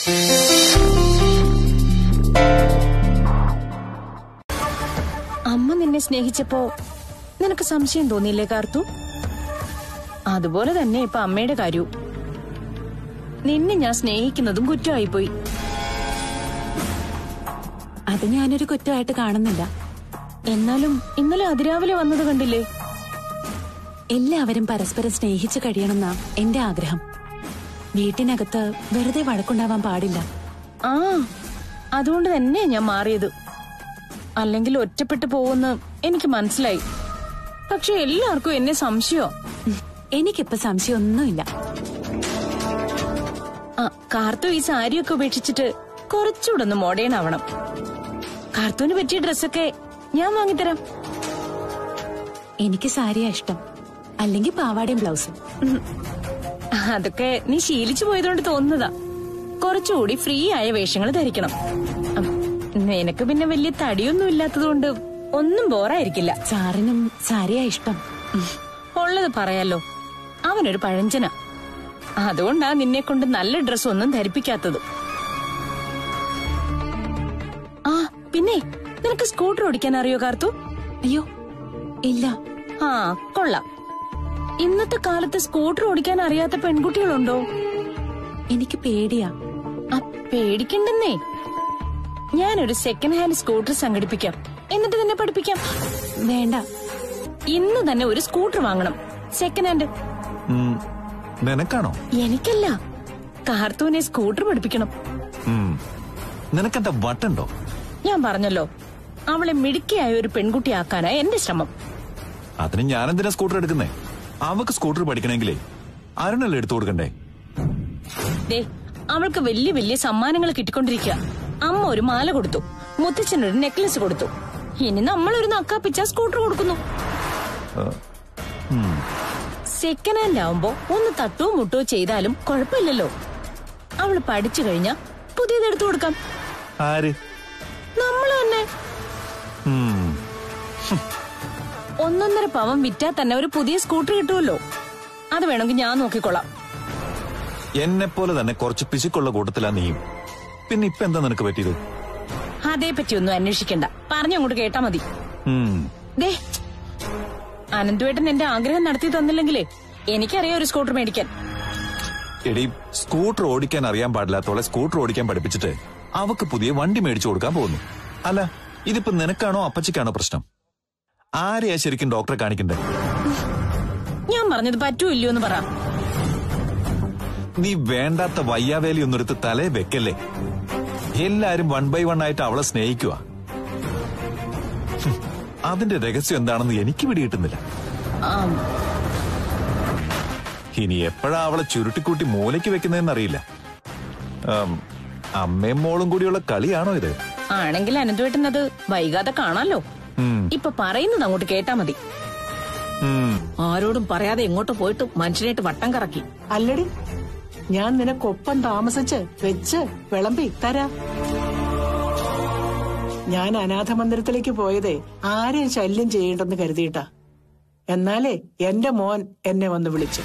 അമ്മ നിന്നെ സ്നേഹിച്ചപ്പോ നിനക്ക് സംശയം തോന്നിയില്ലേ കാർത്തു അതുപോലെ തന്നെ ഇപ്പൊ അമ്മയുടെ കാര്യവും നിന്നെ ഞാൻ സ്നേഹിക്കുന്നതും കുറ്റമായിപ്പോയി അത് ഞാനൊരു കുറ്റമായിട്ട് കാണുന്നില്ല എന്നാലും ഇന്നലെ അതിരാവിലെ വന്നത് കണ്ടില്ലേ എല്ലാവരും പരസ്പരം സ്നേഹിച്ചു കഴിയണമെന്നാ എന്റെ ആഗ്രഹം വീട്ടിനകത്ത് വെറുതെ വഴക്കുണ്ടാവാൻ പാടില്ല ആ അതുകൊണ്ട് തന്നെ ഞാൻ മാറിയത് അല്ലെങ്കിൽ ഒറ്റപ്പെട്ടു പോകുമെന്ന് എനിക്ക് മനസ്സിലായി പക്ഷെ എല്ലാവർക്കും എന്നെ സംശയോ ഉം, എനിക്കിപ്പോ സംശയമൊന്നുമില്ല ആ കാർത്തു ഈ സാരിയൊക്കെ ഉപേക്ഷിച്ചിട്ട് കുറച്ചുകൂടെ ഒന്ന് മോഡേൺ ആവണം കാർത്തൂന് പറ്റിയ ഡ്രസ്സൊക്കെ ഞാൻ വാങ്ങിത്തരാം എനിക്ക് സാരിയാ ഇഷ്ടം അല്ലെങ്കിൽ പാവാടയും ബ്ലൗസും ഉം. അതൊക്കെ നീ ശീലിച്ചു പോയതുകൊണ്ട് തോന്നുന്നതാ കുറച്ചുകൂടി ഫ്രീ ആയ വേഷങ്ങൾ ധരിക്കണം ഉം, നിനക്ക് പിന്നെ വലിയ തടിയൊന്നും ഇല്ലാത്തതുകൊണ്ട് ഒന്നും ബോറായിരിക്കില്ല സാറിനും സാരിയാ ഇഷ്ടം ഉം, ഉള്ളത് പറയാലോ അവനൊരു പഴഞ്ചന അതുകൊണ്ടാ നിന്നെ കൊണ്ട് നല്ല ഡ്രസ് ഒന്നും ധരിപ്പിക്കാത്തത് ആ പിന്നെ നിനക്ക് സ്കൂട്ടർ ഓടിക്കാൻ അറിയോ കാർത്തു അയ്യോ ഇല്ല ആ കൊള്ളാം ഇന്നത്തെ കാലത്ത് സ്കൂട്ടർ ഓടിക്കാൻ അറിയാത്ത പെൺകുട്ടികളുണ്ടോ എനിക്ക് പേടിയാ ആ പേടിക്കണ്ടെന്നേ ഞാനൊരു സെക്കൻഡ് ഹാൻഡ് സ്കൂട്ടർ സംഘടിപ്പിക്കാം എന്നിട്ട് നിന്നെ പഠിപ്പിക്കാം വേണ്ട ഇന്ന് തന്നെ ഒരു സ്കൂട്ടർ വാങ്ങണം സെക്കൻഡ് ഹാൻഡ് ഉം, നിനക്കാണോ എനിക്കല്ല കാർത്തൂനെ സ്കൂട്ടർ പഠിപ്പിക്കണം ഉം. നിനക്കെന്താ വട്ടുണ്ടോ ഞാൻ പറഞ്ഞല്ലോ അവളെ മിടുക്കിയായ ഒരു പെൺകുട്ടിയാക്കാനാ എന്റെ ശ്രമം അതിന് ഞാനെന്തിനാ സ്കൂട്ടർ എടുക്കുന്നേ അവക്ക് സ്കൂട്ടർ പഠിക്കണമെങ്കിലേ അരുണല്ലേ എടുത്തു കൊടുക്കണ്ടേ ദേ അവൾക്ക് വലിയ വലിയ സമ്മാനങ്ങൾ കിട്ടിക്കൊണ്ടിരിക്കുക അമ്മ ഒരു മാല കൊടുത്തു മുത്തച്ഛൻ ഒരു നെക്ലസ് കൊടുത്തു ഇനി നമ്മൾ ഒരു നക്കാപ്പിച്ച സ്കൂട്ടർ കൊടുക്കുന്നു ഉം. സെക്കൻഡ് ഹാൻഡ് ആവുമ്പോ ഒന്ന് തട്ടോ മുട്ടോ ചെയ്താലും കുഴപ്പമില്ലല്ലോ അവള് പഠിച്ചു കഴിഞ്ഞാ പുതിയത് എടുത്തു കൊടുക്കാം ആര് നമ്മൾ തന്നെ ഉം. ഒന്നൊന്നര പവൻ വിറ്റാ തന്നെ ഒരു പുതിയ സ്കൂട്ടർ കിട്ടുമല്ലോ അത് വേണമെങ്കിൽ ഞാൻ നോക്കിക്കൊള്ളാം എന്നെ പോലെ തന്നെ കുറച്ച് പിശുക്കുള്ള കൂട്ടത്തിലാ നീയും പിന്നെ ഇപ്പൊ എന്താ നിനക്ക് പറ്റിയത് അതേപ്പറ്റി ഒന്നും അന്വേഷിക്കണ്ട പറഞ്ഞങ്ങോട്ട് കേട്ടാ മതി ഉം. ദേ അനന്തുവേട്ടൻ എന്റെ ആഗ്രഹം നടത്തി തന്നില്ലെങ്കിലേ എനിക്കറിയാം ഒരു സ്കൂട്ടർ മേടിക്കാൻ എടി സ്കൂട്ടർ ഓടിക്കാൻ അറിയാൻ പാടില്ലാത്തോളെ സ്കൂട്ടർ ഓടിക്കാൻ പഠിപ്പിച്ചിട്ട് അവക്ക് പുതിയ വണ്ടി മേടിച്ചു കൊടുക്കാൻ പോകുന്നു അല്ല ഇതിപ്പോ നിനക്കാണോ അപ്പച്ചിക്കാണോ പ്രശ്നം ആരെയാ ശരിക്കും ഡോക്ടറെ കാണിക്കണ്ടേ ഞാൻ പറഞ്ഞത് പറ്റൂ ഇല്ലയോ എന്ന് പറ നീ വേണ്ടാത്ത വയ്യാവേലി ഒന്നെടുത്ത് തലേ വെക്കല്ലേ എല്ലാരും വൺ ബൈ വൺ ആയിട്ട് അവളെ സ്നേഹിക്കുക അതിന്റെ രഹസ്യം എന്താണെന്ന് എനിക്ക് പിടികിട്ടുന്നില്ല ആം, ഇനി എപ്പോഴാ അവളെ ചുരുട്ടിക്കൂട്ടി മൂലയ്ക്ക് വെക്കുന്നതെന്ന് അറിയില്ല ആം, അമ്മയും മോളും കൂടിയുള്ള കളിയാണോ ഇത് ആണെങ്കിൽ അനന്തുവേട്ടൻ അത് വൈകാതെ കാണാലോ ഉം, ഇപ്പൊ പറയുന്നത് അങ്ങോട്ട് കേട്ടാ മതി ഉം. ആരോടും പറയാതെ എങ്ങോട്ട് പോയിട്ട് മനുഷ്യനായിട്ട് വട്ടം കറക്കി അല്ലടി ഞാൻ നിനക്കൊപ്പം താമസിച്ച് വെച്ച് വിളമ്പി തരാ ഞാൻ അനാഥ മന്ദിരത്തിലേക്ക് പോയതേ ആരെയും ശല്യം ചെയ്യണ്ടെന്ന് കരുതിയിട്ടാ എന്നാലേ എന്റെ മോൻ എന്നെ വന്ന് വിളിച്ചു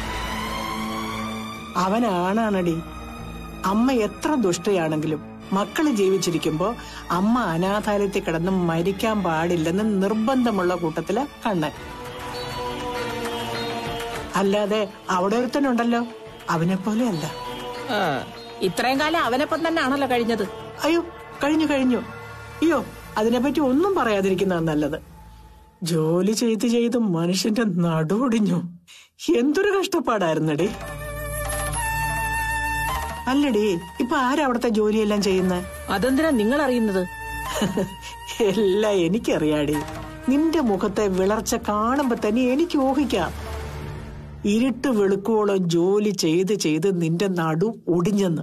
അവനാണാണടി അമ്മ എത്ര ദുഷ്ടയാണെങ്കിലും മക്കള് ജീവിച്ചിരിക്കുമ്പോ അമ്മ അനാഥാലയത്തിൽ കിടന്ന് മരിക്കാൻ പാടില്ലെന്ന് നിർബന്ധമുള്ള കൂട്ടത്തില് കണ്ണൻ അല്ലാതെ അവിടെ ഒരുത്തനുണ്ടല്ലോ അവനെ പോലെ അല്ല ഇത്രയും കാലം അവനൊപ്പം തന്നെ ആണല്ലോ കഴിഞ്ഞത് അയ്യോ കഴിഞ്ഞു കഴിഞ്ഞു അയ്യോ അതിനെപ്പറ്റി ഒന്നും പറയാതിരിക്കുന്നതാ നല്ലത് ജോലി ചെയ്ത് ചെയ്ത് മനുഷ്യന്റെ നടുവൊടിഞ്ഞു എന്തൊരു കഷ്ടപ്പാടായിരുന്നടി അല്ലടി ഇപ്പൊ ആരാ അവിടുത്തെ ജോലിയെല്ലാം ചെയ്യുന്നത് അതെന്തിനാ നിങ്ങൾ അറിയുന്നത് എല്ലാം എനിക്കറിയാടി നിന്റെ മുഖത്തെ വിളർച്ച കാണുമ്പോ തന്നെ എനിക്ക് ഊഹിക്കാം ഇരുട്ട് വെളുക്കോളം ജോലി ചെയ്ത് ചെയ്ത് നിന്റെ നടു ഒടിഞ്ഞെന്ന്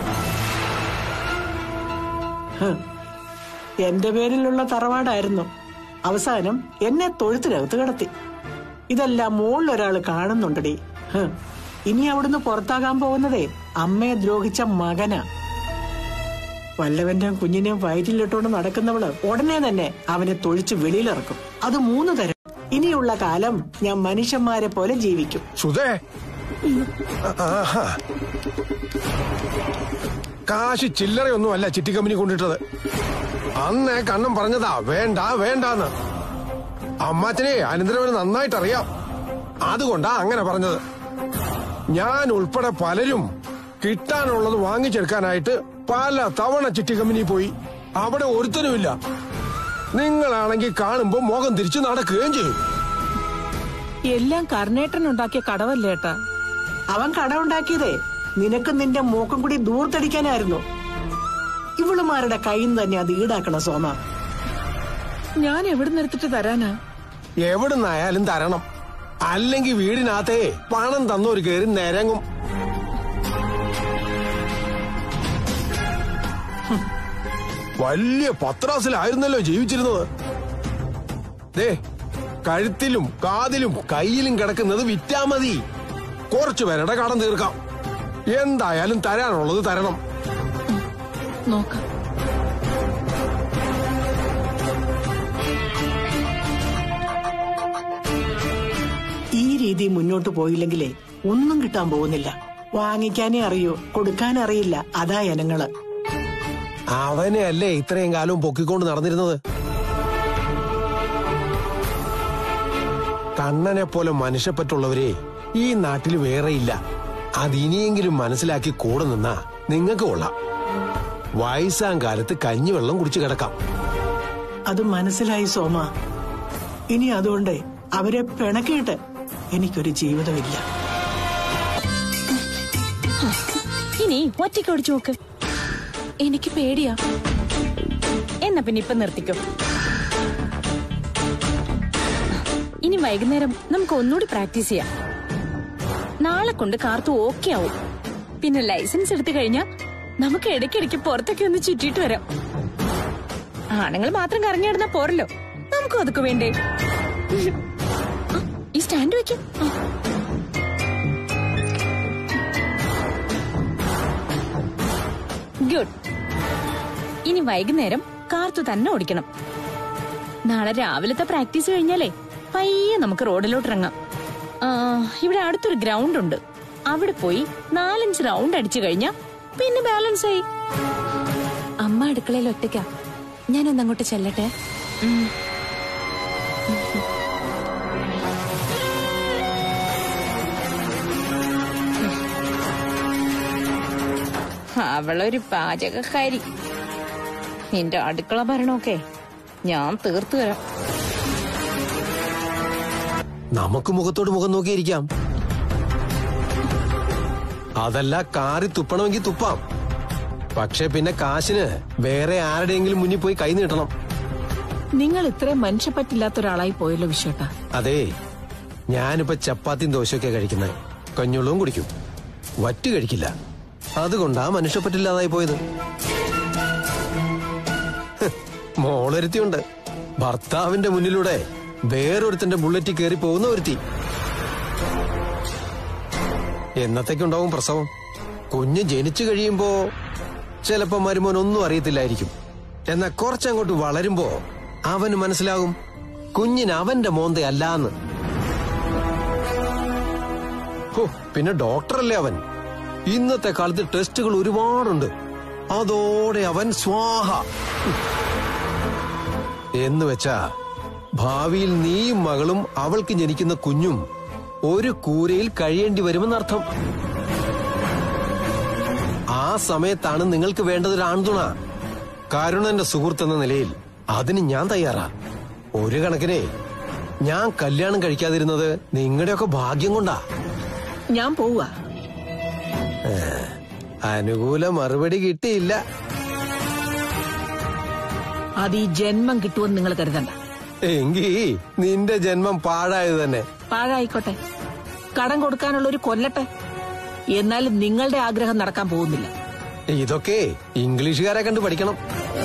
ഹ്. എന്റെ പേരിലുള്ള തറവാടായിരുന്നു അവസാനം എന്നെ തൊഴുത്തിനകത്ത് കിടത്തി ഇതെല്ലാം മുകളിലൊരാള് കാണുന്നുണ്ടടി ഹ്. ഇനി അവിടുന്ന് പുറത്താകാൻ പോകുന്നതേ അമ്മയെ ദ്രോഹിച്ച മകനാ വല്ലവന്റെ കുഞ്ഞിനെ വയറ്റിലിട്ടുകൊണ്ട് നടക്കുന്നവള് ഉടനെ തന്നെ അവനെ തൊഴിച്ച് വെളിയിലിറക്കും അത് മൂന്ന് തരം ഇനിയുള്ള കാലം ഞാൻ മനുഷ്യന്മാരെ പോലെ ജീവിക്കും സുധേ ആഹാ കാശ് ചില്ലറയൊന്നും അല്ല ചിട്ടി കമ്പനി കൊണ്ടിട്ടത് അന്നേ കണ്ണം പറഞ്ഞതാ വേണ്ട വേണ്ടാന്ന് അമ്മാച്ചനെ അനന്തരവന് നന്നായിട്ട് അറിയാം അതുകൊണ്ടാ അങ്ങനെ പറഞ്ഞത് ഞാൻ ഉൾപ്പെടെ പലരും കിട്ടാനുള്ളത് വാങ്ങിച്ചെടുക്കാനായിട്ട് പല തവണ ചിട്ടി കമ്പനി പോയി അവിടെ ഒരുത്തനുമില്ല നിങ്ങളാണെങ്കിൽ കാണുമ്പോ മുഖം തിരിച്ചു നടക്കുകയും ചെയ്യും എല്ലാം കർണേട്ടൻ ഉണ്ടാക്കിയ കടവല്ലേ ഏട്ടാ അവൻ കടമുണ്ടാക്കിയതേ നിനക്കും നിന്റെ മൂക്കും കൂടി ദൂർത്തടിക്കാനായിരുന്നു ഇവളുമാരുടെ കയ്യിൽ നിന്ന് തന്നെ അത് ഈടാക്കണം സോമ ഞാൻ എവിടെ നിർത്തിട്ട് തരാനാ എവിടുന്നായാലും തരണം അല്ലെങ്കിൽ വീടിനകത്തെ പണം തന്നൊരു കയറി നിരങ്ങും ഹും. വലിയ പത്രാസിലായിരുന്നല്ലോ ജീവിച്ചിരുന്നത് ദേ കഴുത്തിലും കാതിലും കയ്യിലും കിടക്കുന്നത് വിറ്റാ മതി കുറച്ചു പേരുടെ കടം തീർക്കാം എന്തായാലും തരാനുള്ളത് തരണം നോക്കാം ഈ രീതി മുന്നോട്ട് പോയില്ലെങ്കിലേ ഒന്നും കിട്ടാൻ പോകുന്നില്ല വാങ്ങിക്കാനേ അറിയൂ കൊടുക്കാൻ അറിയില്ല അതാ ജനങ്ങള് അവനെ അല്ലേ ഇത്രയും കാലവും പൊക്കിക്കൊണ്ട് നടന്നിരുന്നത് കണ്ണനെ പോലെ മനുഷ്യപ്പറ്റുള്ളവരെ ഈ നാട്ടിൽ വേറെയില്ല അതിനിയെങ്കിലും മനസ്സിലാക്കി കൂടെ നിന്നാ നിങ്ങൾക്ക് കൊള്ളാം വയസ്സാം കാലത്ത് കഞ്ഞിവെള്ളം കുടിച്ചു കിടക്കാം അത് മനസ്സിലായി സോമ ഇനി അതുകൊണ്ട് അവരെ പിണക്കിയിട്ട് എനിക്കൊരു ജീവിതമില്ല ഇനി ഒറ്റയ്ക്ക് ഓടിച്ചു നോക്ക് എനിക്ക് പേടിയാ എന്നാ പിന്നെ ഇപ്പൊ നിർത്തിക്കോ ഇനി വൈകുന്നേരം നമുക്ക് ഒന്നുകൂടി പ്രാക്ടീസ് ചെയ്യാം നാളെ കൊണ്ട് കാർത്തു ഓക്കെ ആവും പിന്നെ ലൈസൻസ് എടുത്തു കഴിഞ്ഞാൽ നമുക്ക് ഇടയ്ക്കിടയ്ക്ക് പുറത്തൊക്കെ ഒന്ന് ചുറ്റിയിട്ട് വരാം ആണുങ്ങൾ മാത്രം കറങ്ങി നടന്നാ പോരല്ലോ നമുക്കും അതൊക്കെ വേണ്ടേ ആ, ഈ സ്റ്റാൻഡ് വെക്കും ഗുഡ് ഇനി വൈകുന്നേരം കാർത്തു തന്നെ ഓടിക്കണം നാളെ രാവിലത്തെ പ്രാക്ടീസ് കഴിഞ്ഞാലേ പയ്യെ നമുക്ക് റോഡിലോട്ട് ഇറങ്ങാം ആ, ഇവിടെ അടുത്തൊരു ഗ്രൗണ്ട് ഉണ്ട് അവിടെ പോയി നാലഞ്ച് റൗണ്ട് അടിച്ചു കഴിഞ്ഞാ പിന്നെ ബാലൻസ് ആയി അമ്മ അടുക്കളയിൽ ഒറ്റയ്ക്കാ ഞാനൊന്ന് അങ്ങോട്ട് ചെല്ലട്ടെ അവളൊരു പാചകക്കാരി നിന്റെ അടുക്കള ഭരണമൊക്കെ ഞാൻ തീർത്തു തരാം നമുക്ക് മുഖത്തോട് മുഖം നോക്കിയിരിക്കാം അതല്ല കാറി തുപ്പണമെങ്കിൽ തുപ്പാം പക്ഷെ പിന്നെ കാശിന് വേറെ ആരുടെയെങ്കിലും മുന്നിൽ പോയി കൈ നീട്ടണം നിങ്ങൾ ഇത്രയും മനുഷ്യപ്പറ്റില്ലാത്ത ഒരാളായി പോയല്ലോ വിശ്വട്ടാ അതെ ഞാനിപ്പോ ചപ്പാത്തിയും ദോശയൊക്കെ കഴിക്കുന്നത് കഞ്ഞുള്ളവും കുടിക്കും വറ്റ് കഴിക്കില്ല അതുകൊണ്ടാ മനുഷ്യപ്പറ്റില്ലാതായി പോയത് ഹ്, മോളൊരുത്തിയുണ്ട് ഭർത്താവിന്റെ മുന്നിലൂടെ വേറൊരുത്തന്റെ ബുള്ളറ്റിൽ കയറി പോകുന്ന ഒരുത്തി എന്നത്തേക്കുണ്ടാവും പ്രസവം കുഞ്ഞ് ജനിച്ചു കഴിയുമ്പോ ചിലപ്പോ മരുമോൻ ഒന്നും അറിയത്തില്ലായിരിക്കും എന്നാ കുറച്ചങ്ങോട്ട് വളരുമ്പോ അവന് മനസ്സിലാകും കുഞ്ഞിന് അവന്റെ മോന്ത അല്ലാന്ന് ഹോ, പിന്നെ ഡോക്ടറല്ലേ അവൻ ഇന്നത്തെ കാലത്ത് ടെസ്റ്റുകൾ ഒരുപാടുണ്ട് അതോടെ അവൻ സ്വാഹ എന്ന് വെച്ചാ ഭാവിയിൽ നീയും മകളും അവൾക്ക് ജനിക്കുന്ന കുഞ്ഞും ഒരു കൂരയിൽ കഴിയേണ്ടി വരുമെന്നർത്ഥം ആ സമയത്താണ് നിങ്ങൾക്ക് വേണ്ടത് ഒരു ആൺതുണ കരുണന്റെ സുഹൃത്ത് എന്ന നിലയിൽ അതിന് ഞാൻ തയ്യാറാ ഒരു കണക്കിനെ ഞാൻ കല്യാണം കഴിക്കാതിരുന്നത് നിങ്ങളുടെയൊക്കെ ഭാഗ്യം കൊണ്ടാ ഞാൻ പോവുക അനുകൂല മറുപടി കിട്ടിയില്ല അത് ഈ ജന്മം കിട്ടുമെന്ന് നിങ്ങൾ കരുതണ്ട എങ്കി നിന്റെ ജന്മം പാഴായത് തന്നെ പാഴായിക്കോട്ടെ കടം കൊടുക്കാനുള്ള ഒരു കൊല്ലട്ടെ എന്നാലും നിങ്ങളുടെ ആഗ്രഹം നടക്കാൻ പോകുന്നില്ല ഇതൊക്കെ ഇംഗ്ലീഷുകാരെ കണ്ട് പഠിക്കണം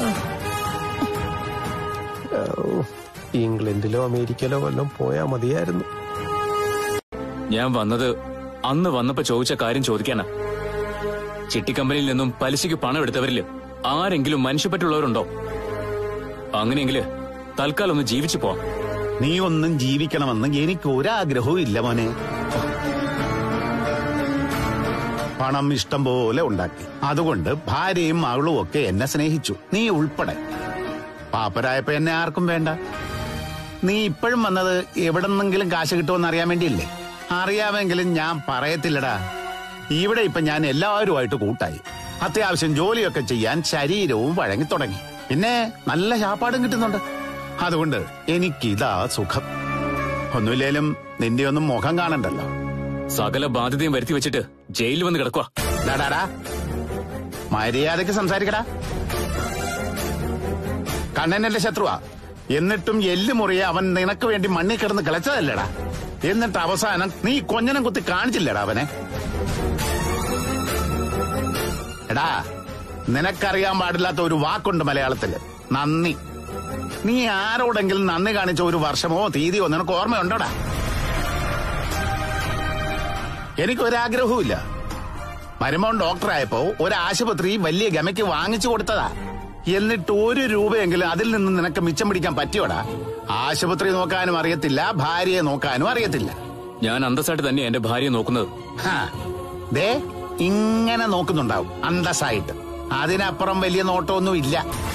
ഔ, ഇംഗ്ലണ്ടിലോ അമേരിക്കയിലോ വല്ലതും പോയാ മതിയായിരുന്നു ഞാൻ വന്നത് അന്ന് വന്നപ്പോ ചോദിച്ച കാര്യം ചോദിക്കാനാ ചിട്ടിക്കമ്പനിയിൽ നിന്നും പലിശയ്ക്ക് പണം എടുത്തവരില് ആരെങ്കിലും മനുഷ്യപ്പറ്റുള്ളവരുണ്ടോ അങ്ങനെയെങ്കില് തൽക്കാലം ഒന്ന് ജീവിച്ചു പോവാം നീ ഒന്നും ജീവിക്കണമെന്ന് എനിക്ക് ഒരാഗ്രഹവും ഇല്ല മോനെ പണം ഇഷ്ടം പോലെ ഉണ്ടാക്കി അതുകൊണ്ട് ഭാര്യയും മകളും ഒക്കെ എന്നെ സ്നേഹിച്ചു നീ ഉൾപ്പെടെ പാപ്പരായപ്പോ എന്നെ ആർക്കും വേണ്ട നീ ഇപ്പോഴും വന്നത് എവിടെന്നെങ്കിലും കാശ് കിട്ടുമെന്ന് അറിയാൻ വേണ്ടിയില്ലേ അറിയാമെങ്കിലും ഞാൻ പറയത്തില്ലടാ ഇവിടെ ഇപ്പൊ ഞാൻ എല്ലാവരുമായിട്ട് കൂട്ടായി അത്യാവശ്യം ജോലിയൊക്കെ ചെയ്യാൻ ശരീരവും വഴങ്ങി തുടങ്ങി പിന്നെ നല്ല ശാപ്പാടും കിട്ടുന്നുണ്ട് അതുകൊണ്ട് എനിക്കിതാ സുഖം ഒന്നുമില്ലേലും നിന്റെ ഒന്നും മുഖം കാണണ്ടല്ലോ സകല ബാധ്യതയും വരുത്തി വെച്ചിട്ട് ജയിലിൽ വന്ന് കിടക്കുക ഡാടാടാ മര്യാദക്ക് സംസാരിക്കടാ കണ്ണനന്റെ ശത്രുവാ എന്നിട്ടും എല്ല് മുറിയെ അവൻ നിനക്ക് വേണ്ടി മണ്ണിൽ കിടന്ന് കിളച്ചതല്ലേടാ എന്നിട്ട് അവസാനം നീ കൊഞ്ഞനം കുത്തി കാണിച്ചില്ലടാ അവനെ എടാ നിനക്കറിയാൻ പാടില്ലാത്ത ഒരു വാക്കുണ്ട് മലയാളത്തില് നന്ദി നീ ആരോടെങ്കിലും നന്ദി കാണിച്ച ഒരു വർഷമോ തീയതിയോ നിനക്ക് ഓർമ്മയുണ്ടോടാ എനിക്ക് ഒരാഗ്രഹവുമില്ല മരുമോൻ ഡോക്ടറായപ്പോ ഒരു ആശുപത്രി വലിയ ഗമയ്ക്ക് വാങ്ങിച്ചു കൊടുത്തതാ എന്നിട്ട് ഒരു രൂപയെങ്കിലും അതിൽ നിന്ന് നിനക്ക് മിച്ചം പിടിക്കാൻ പറ്റിയോടാ ആശുപത്രി നോക്കാനും അറിയത്തില്ല ഭാര്യയെ നോക്കാനും അറിയത്തില്ല ഞാൻ അന്തസ്സായിട്ട് തന്നെയാ എന്റെ ഭാര്യയെ നോക്കുന്നത് ഹാ, ദേ ഇങ്ങനെ നോക്കുന്നുണ്ടാവും അന്തസ്സായിട്ട് അതിനപ്പുറം വലിയ നോട്ടമൊന്നും ഇല്ല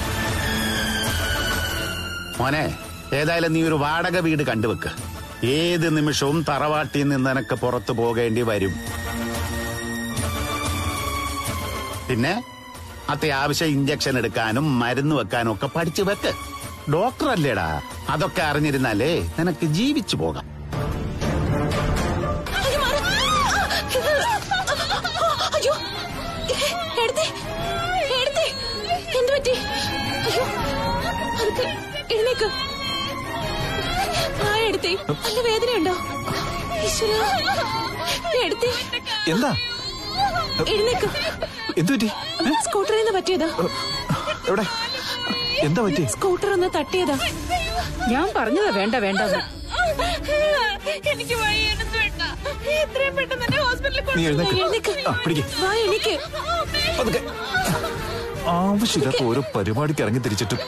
മോനെ ഏതായാലും നീ ഒരു വാടക വീട് കണ്ടുവെക്ക് ഏത് നിമിഷവും തറവാട്ടിൽ നിന്ന് നിനക്ക് പുറത്തു പോകേണ്ടി വരും പിന്നെ അത്യാവശ്യം ഇഞ്ചക്ഷൻ എടുക്കാനും മരുന്ന് വെക്കാനും ഒക്കെ പഠിച്ചു വെക്ക് ഡോക്ടർ അല്ലേടാ അതൊക്കെ അറിഞ്ഞിരുന്നാലേ നിനക്ക് ജീവിച്ചു പോകാം അയ്യോ എടുത്തേ എടുത്തേ എന്ത് പറ്റി അയ്യോ അതൊക്കെ എഴുന്നേക്ക് ആ എടുത്തേ നല്ല വേദനയുണ്ടോ ഈശ്വരാ എടുത്തേ എന്താ എഴുന്നേക്ക് എന്തു പറ്റി സ്കൂട്ടറിൽ നിന്ന് പറ്റിയതാ എവിടെ എന്താ പറ്റി സ്കൂട്ടർ ഒന്ന് തട്ടിയതാ ഞാൻ പറഞ്ഞതാ വേണ്ട വേണ്ടെന്ന് എനിക്ക് എത്രയും പെട്ടെന്ന് തന്നെ ഹോസ്പിറ്റലിൽ നീ എഴുന്നേക്ക് എഴുന്നേക്ക് ആ, പിടിക്ക്. വാ എനിക്ക് പതുക്കെ ആവശ്യമില്ലാത്ത ഓരോ പരിപാടിക്ക് ഇറങ്ങി തിരിച്ചിട്ട്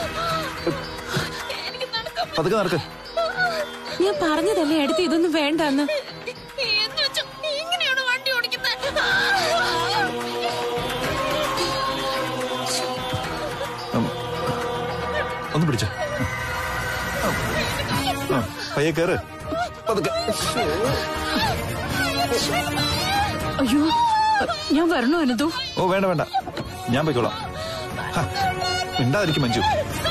പതുക്കെ നടക്ക് ഞാൻ പറഞ്ഞതല്ലേ എടുത്ത് ഇതൊന്നും വേണ്ടെന്ന് ഇങ്ങനെയാണ് വണ്ടി ഓടിക്കുന്നത് ഉം. ഒന്ന് പിടിച്ച പയ്യെ കേറ് പതുക്കെ അയ്യോ ഞാൻ വരണോ അനന്തു ഓ വേണ്ട വേണ്ട ഞാൻ പോയിക്കോളാം ഹ, മിണ്ടാതിരിക്കും മഞ്ജു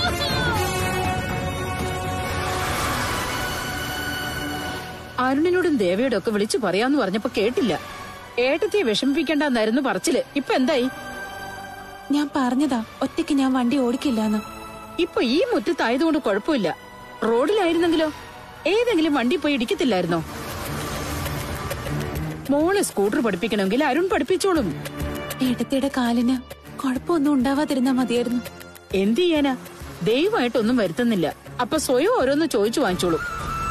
അരുണിനോടും ദേവയോടും ഒക്കെ വിളിച്ചു പറയാന്ന് പറഞ്ഞപ്പോ കേട്ടില്ല ഏട്ടത്തെ വിഷമിപ്പിക്കണ്ടെന്നായിരുന്നു പറച്ചില് ഇപ്പൊ എന്തായി ഞാൻ പറഞ്ഞതാ ഒറ്റയ്ക്ക് ഞാൻ വണ്ടി ഓടിക്കില്ലാന്ന് ഇപ്പൊ ഈ മുറ്റത്തായതുകൊണ്ട് കുഴപ്പമില്ല റോഡിലായിരുന്നെങ്കിലോ ഏതെങ്കിലും വണ്ടി പോയി ഇടിക്കത്തില്ലായിരുന്നോ മോളെ സ്കൂട്ടർ പഠിപ്പിക്കണമെങ്കിൽ അരുൺ പഠിപ്പിച്ചോളും ഏട്ടത്തിയുടെ കാലിന് കുഴപ്പമൊന്നും ഉണ്ടാവാതിരുന്നാ മതിയായിരുന്നു എന്ത് ചെയ്യാനാ ദൈവമായിട്ടൊന്നും വരുത്തുന്നില്ല അപ്പൊ സ്വയം ഓരോന്ന് ചോദിച്ചു വാങ്ങിച്ചോളൂ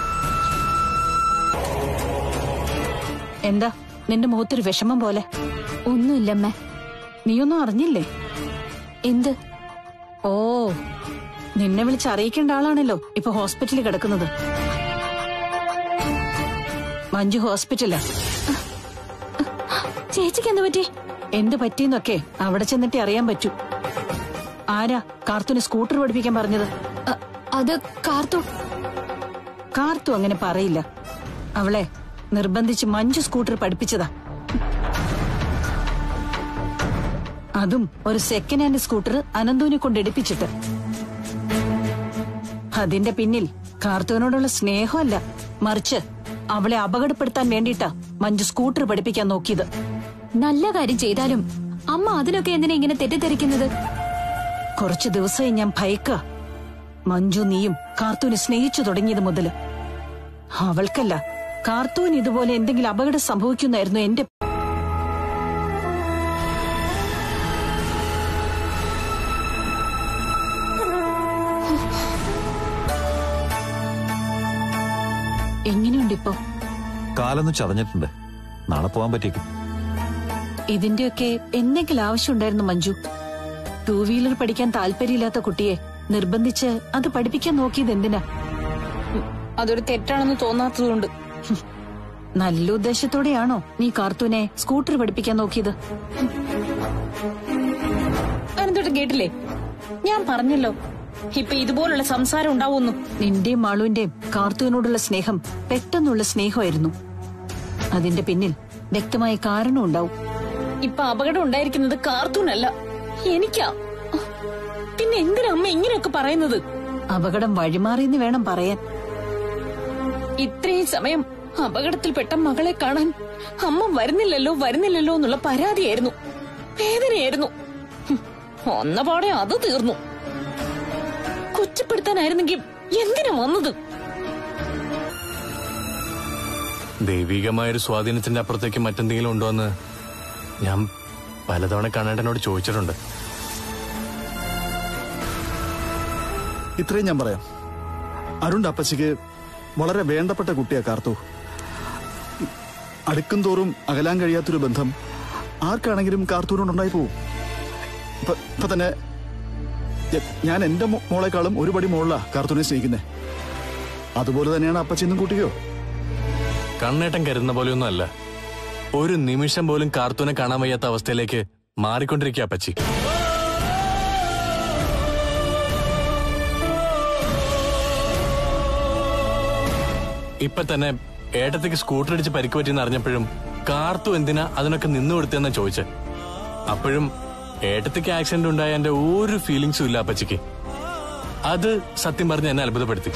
എന്താ നിന്റെ മുഖത്തൊരു വിഷമം പോലെ ഒന്നുമില്ലമ്മേ നീയൊന്നും അറിഞ്ഞില്ലേ എന്ത് ഓ നിന്നെ വിളിച്ച് അറിയിക്കേണ്ട ആളാണല്ലോ ഇപ്പൊ ഹോസ്പിറ്റലിൽ കിടക്കുന്നത് മഞ്ജു ഹോസ്പിറ്റലാ ചേച്ചിക്ക് എന്ത് പറ്റി എന്ത് പറ്റിയെന്നൊക്കെ അവിടെ ചെന്നിട്ടേ അറിയാൻ പറ്റൂ ആരാ കാർത്തുന് സ്കൂട്ടർ പഠിപ്പിക്കാൻ പറഞ്ഞത് അ- അത് കാർത്തു കാർത്തു അങ്ങനെ പറയില്ല അവളെ നിർബന്ധിച്ച് മഞ്ജു സ്കൂട്ടർ പഠിപ്പിച്ചതാ അതും ഒരു സെക്കൻഡ് ഹാൻഡ് സ്കൂട്ടർ അനന്തുവിനെ കൊണ്ട് എടുപ്പിച്ചിട്ട് അതിന്റെ പിന്നിൽ കാർത്തുവിനോടുള്ള സ്നേഹമല്ല മറിച്ച് അവളെ അപകടപ്പെടുത്താൻ വേണ്ടിയിട്ടാ മഞ്ജു സ്കൂട്ടർ പഠിപ്പിക്കാൻ നോക്കിയത് നല്ല കാര്യം ചെയ്താലും അമ്മ അതിനൊക്കെ എന്തിനാ ഇങ്ങനെ തെറ്റിദ്ധരിക്കുന്നത് കുറച്ചു ദിവസമായി ഞാൻ ഭയക്ക മഞ്ജു നീയും കാർത്തൂനെ സ്നേഹിച്ചു തുടങ്ങിയത് മുതല് അവൾക്കല്ല കാർത്തൂൻ ഇതുപോലെ എന്തെങ്കിലും അപകടം സംഭവിക്കുന്നായിരുന്നു എന്റെ എങ്ങനെയുണ്ട് ഇപ്പോ കാലൊന്ന് ചതഞ്ഞിട്ടുണ്ട് നാളെ പോകാൻ പറ്റിയേക്കും ഇതിന്റെയൊക്കെ എന്തെങ്കിലും ആവശ്യമുണ്ടായിരുന്നു മഞ്ജു ടൂ വീലർ പഠിക്കാൻ താല്പര്യമില്ലാത്ത കുട്ടിയെ നിർബന്ധിച്ച് അത് പഠിപ്പിക്കാൻ നോക്കിയത് എന്തിനാ അതൊരു തെറ്റാണെന്ന് തോന്നാത്തതുകൊണ്ട് നല്ല ഉദ്ദേശത്തോടെയാണോ നീ കാർത്തൂനെ സ്കൂട്ടർ പഠിപ്പിക്കാൻ നോക്കിയത് അനന്തോട്ട് കേട്ടില്ലേ ഞാൻ പറഞ്ഞല്ലോ ഇപ്പൊ ഇതുപോലുള്ള സംസാരം ഉണ്ടാവുന്നു നിന്റെയും മാളുവിന്റെയും കാർത്തൂനോടുള്ള സ്നേഹം പെട്ടെന്നുള്ള സ്നേഹമായിരുന്നു അതിന്റെ പിന്നിൽ വ്യക്തമായ കാരണം ഉണ്ടാവും ഇപ്പൊ അപകടം ഉണ്ടായിരിക്കുന്നത് കാർത്തൂനല്ല എനിക്കാ പിന്നെ എന്തിനാ അമ്മ ഇങ്ങനെയൊക്കെ പറയുന്നത് അപകടം വഴിമാറിയെന്ന് വേണം പറയാൻ ഇത്രയും സമയം അപകടത്തിൽപ്പെട്ട മകളെ കാണാൻ അമ്മ വരുന്നില്ലല്ലോ വരുന്നില്ലല്ലോ എന്നുള്ള പരാതിയായിരുന്നു വേദനയായിരുന്നു ഹും, ഒന്നപാടെ അത് തീർന്നു കുറ്റപ്പെടുത്താനായിരുന്നെങ്കിൽ എന്തിനാ വന്നത് ദൈവികമായൊരു സ്വാധീനത്തിന്റെ അപ്പുറത്തേക്ക് മറ്റെന്തെങ്കിലും ഉണ്ടോ എന്ന് ഞാൻ പലതവണ കണ്ണേട്ടനോട് ചോദിച്ചിട്ടുണ്ട് ഇത്രയും ഞാൻ പറയാം അരുണിന്റെ അപ്പച്ചിക്ക് വളരെ വേണ്ടപ്പെട്ട കുട്ടിയാ കാർത്തു അടുക്കും തോറും അകലാൻ കഴിയാത്തൊരു ബന്ധം ആർക്കാണെങ്കിലും കാർത്തൂരിനോടുണ്ടായി പോവും ഇപ്പൊ ഇപ്പൊ തന്നെ ഞ- ഞാൻ എന്റെ മോ- മോളെക്കാളും ഒരു പടി മുകളിലാ കാർത്തൂനെ സ്നേഹിക്കുന്നേ അതുപോലെ തന്നെയാണ് അപ്പച്ചി ഇന്നും കൂട്ടിയോ കണ്ണേട്ടൻ കരുതുന്ന പോലെയൊന്നും അല്ല ഒരു നിമിഷം പോലും കാർത്തൂനെ കാണാൻ വയ്യാത്ത അവസ്ഥയിലേക്ക് മാറിക്കൊണ്ടിരിക്കുക അപ്പച്ചി ഇപ്പൊ തന്നെ ഏട്ടത്തേക്ക് സ്കൂട്ടർ അടിച്ച് പരിക്ക് പറ്റിയെന്ന് അറിഞ്ഞപ്പോഴും കാർത്തു എന്തിനാ അതിനൊക്കെ നിന്നു കൊടുത്തെന്നാ ചോദിച്ചെ അപ്പോഴും ഏട്ടത്തേക്ക് ആക്സിഡന്റ് ഉണ്ടായ എന്റെ ഒരു ഫീലിങ്സും ഇല്ല അപ്പച്ചിക്ക് അത് സത്യം പറഞ്ഞ് എന്നെ അത്ഭുതപ്പെടുത്തി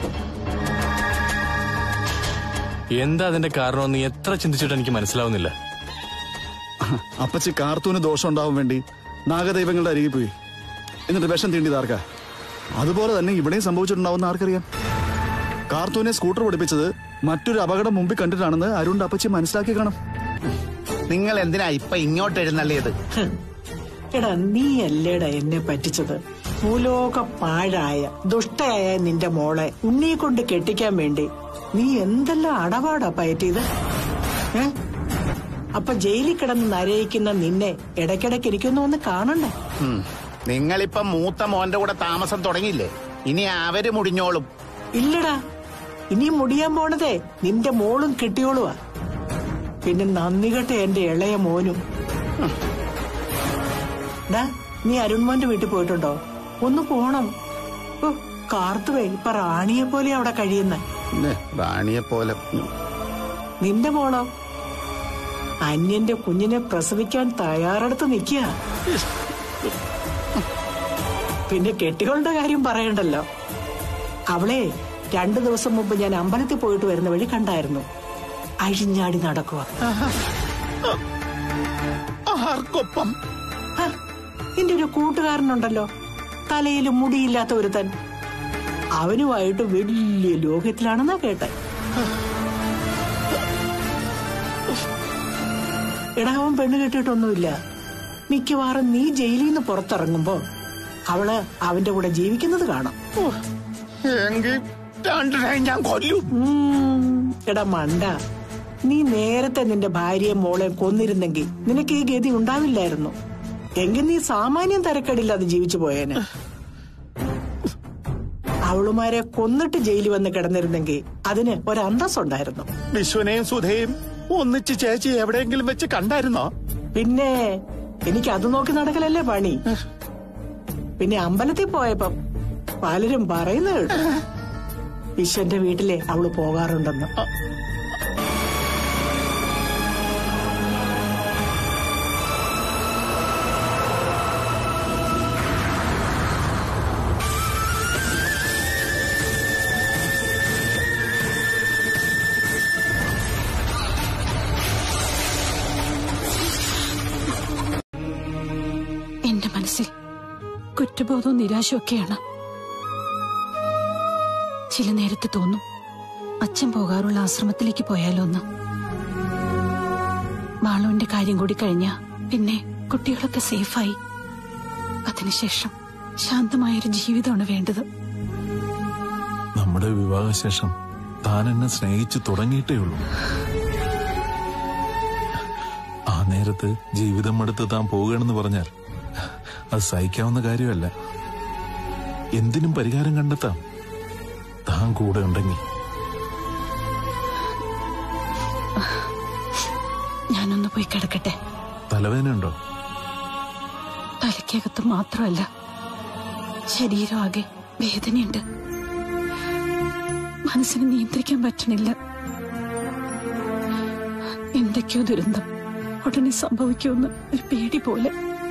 എന്താ അതിന്റെ കാരണമെന്ന് എത്ര ചിന്തിച്ചിട്ട് എനിക്ക് മനസ്സിലാവുന്നില്ല അപ്പച്ചി കാർത്തൂന് ദോഷം ഉണ്ടാവാൻ വേണ്ടി നാഗദൈവങ്ങളുടെ അരികിൽ പോയി എന്നിട്ട് വിഷം തീണ്ടിയത് ആർക്കാ അതുപോലെ തന്നെ ഇവിടെയും സംഭവിച്ചിട്ടുണ്ടാവുന്ന ആർക്കറിയാം കാർത്തൂനെ സ്കൂട്ടർ പഠിപ്പിച്ചത് മറ്റൊരു അപകടം മുമ്പിൽ കണ്ടിട്ടാണെന്ന് അരുണിന്റെ അപ്പച്ചി മനസ്സിലാക്കി കാണും നിങ്ങൾ എന്തിനാ ഇപ്പൊ ഇങ്ങോട്ട് എഴുന്നള്ളിയത് എടാ നീ അല്ലേടാ എന്നെ പറ്റിച്ചത് ഭൂലോക പാഴായ ദുഷ്ടയായ നിന്റെ മോളെ ഉണ്ണിയെ കൊണ്ട് കെട്ടിക്കാൻ വേണ്ടി നീ എന്തെല്ലാം അടപാടാ പയറ്റിയത് ഏ അപ്പൊ ജയിലിൽ കിടന്ന് നരയിക്കുന്ന നിന്നെ ഇടയ്ക്കിടയ്ക്ക് എനിക്കൊന്നും ഒന്ന് കാണണ്ടേ ഉം. നിങ്ങളിപ്പം മൂത്ത മോന്റെ കൂടെ താമസം തുടങ്ങിയില്ലേ ഇനി അവര് മുടിഞ്ഞോളും ഇല്ലടാ ഇനി മുടിയാൻ പോണതേ നിന്റെ മോളും കിട്ടിയോളുവാ പിന്നെ നന്ദി കെട്ട എന്റെ ഇളയ മോനും ഹും. ഡാ നീ അരുൺമോന്റെ വീട്ടിൽ പോയിട്ടുണ്ടോ ഒന്ന് പോണം ഓ കാർത്തുവേ ഇപ്പൊ റാണിയെ പോലെ അവിടെ കഴിയുന്ന പിന്നെ റാണിയെ പോലെ ഉം. നിന്റെ മോളോ അന്യന്റെ കുഞ്ഞിനെ പ്രസവിക്കാൻ തയ്യാറെടുത്ത് നിൽക്കുക പിന്നെ കെട്ടികളുടെ കാര്യം പറയണ്ടല്ലോ അവളെ രണ്ടു ദിവസം മുമ്പ് ഞാൻ അമ്പലത്തിൽ പോയിട്ട് വരുന്ന വഴി കണ്ടായിരുന്നു അഴിഞ്ഞാടി നടക്കുക ആർക്കൊപ്പം നിന്റെ ഒരു കൂട്ടുകാരനുണ്ടല്ലോ തലയിൽ മുടിയില്ലാത്ത ഒരുത്തൻ അവനുമായിട്ട് വലിയ ലോകത്തിലാണെന്നാ കേട്ടെ എടാ അവൻ പെണ്ണ് കെട്ടിയിട്ടൊന്നുമില്ല മിക്കവാറും നീ ജയിലിൽ നിന്ന് പുറത്തിറങ്ങുമ്പോ അവള് അവന്റെ കൂടെ ജീവിക്കുന്നത് കാണാം എങ്കിൽ രണ്ടു ടൈം ഞാൻ കൊല്ലും ഉം, എടാ മണ്ട നീ നേരത്തെ നിന്റെ ഭാര്യയും മോളെയും കൊന്നിരുന്നെങ്കിൽ നിനക്ക് ഈ ഗതി ഉണ്ടാവില്ലായിരുന്നു എങ്കിൽ നീ സാമാന്യം തരക്കേടില്ലാതെ ജീവിച്ചു പോയേനെ അവളുമാരെ കൊന്നിട്ട് ജയിലിൽ വന്ന് കിടന്നിരുന്നെങ്കിൽ അതിന് ഒരന്തസ്സുണ്ടായിരുന്നു വിശ്വനെയും സുധയും ഒന്നിച്ച് ചേച്ചി എവിടെയെങ്കിലും വെച്ച് കണ്ടായിരുന്നോ പിന്നെ എനിക്ക് അത് നോക്കി നടക്കലല്ലേ പണി പിന്നെ അമ്പലത്തിൽ പോയപ്പം പലരും പറയുന്ന കേട്ടു വിശ്വന്റെ വീട്ടിലെ അവള് പോകാറുണ്ടെന്ന് എന്റെ മനസ്സിൽ കുറ്റബോധവും നിരാശയൊക്കെയാണ് ചില നേരത്ത് തോന്നും അച്ഛൻ പോകാറുള്ള ആശ്രമത്തിലേക്ക് പോയാലോ എന്ന് മാളുവിന്റെ കാര്യം കൂടി കഴിഞ്ഞ പിന്നെ കുട്ടികളൊക്കെ സേഫായി അതിനുശേഷം ശാന്തമായൊരു ജീവിതമാണ് വേണ്ടത് നമ്മുടെ വിവാഹശേഷം താൻ എന്നെ സ്നേഹിച്ചു തുടങ്ങിയിട്ടേ ഉള്ളൂ ആ നേരത്ത് ജീവിതം എടുത്ത് താൻ പോവുകയാണെന്ന് പറഞ്ഞാൽ അത് സഹിക്കാവുന്ന കാര്യമല്ല എന്തിനും പരിഹാരം കണ്ടെത്താം താൻ കൂടെ ഉണ്ടെങ്കിൽ ഞാനൊന്ന് പോയി കിടക്കട്ടെ തലവേദന ഉണ്ടോ തലയ്ക്കകത്ത് മാത്രമല്ല ശരീരം ആകെ വേദനയുണ്ട് മനസ്സിനെ നിയന്ത്രിക്കാൻ പറ്റണില്ല എന്തൊക്കെയോ ദുരന്തം ഉടനെ സംഭവിക്കുമെന്ന് ഒരു പേടി പോലെ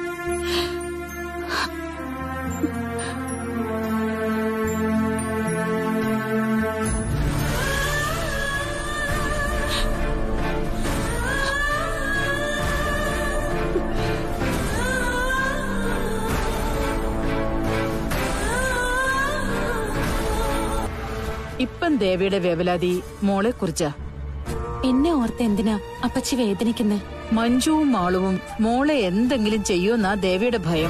ഇപ്പം ദേവിയുടെ വേവലാതി മോളെ കുറിച്ചാ എന്നെ ഓർത്ത് എന്തിനാ അപ്പച്ചി വേദനിക്കുന്നേ മഞ്ജുവും മാളുവും മോളെ എന്തെങ്കിലും ചെയ്യുമെന്നാ ദേവിയുടെ ഭയം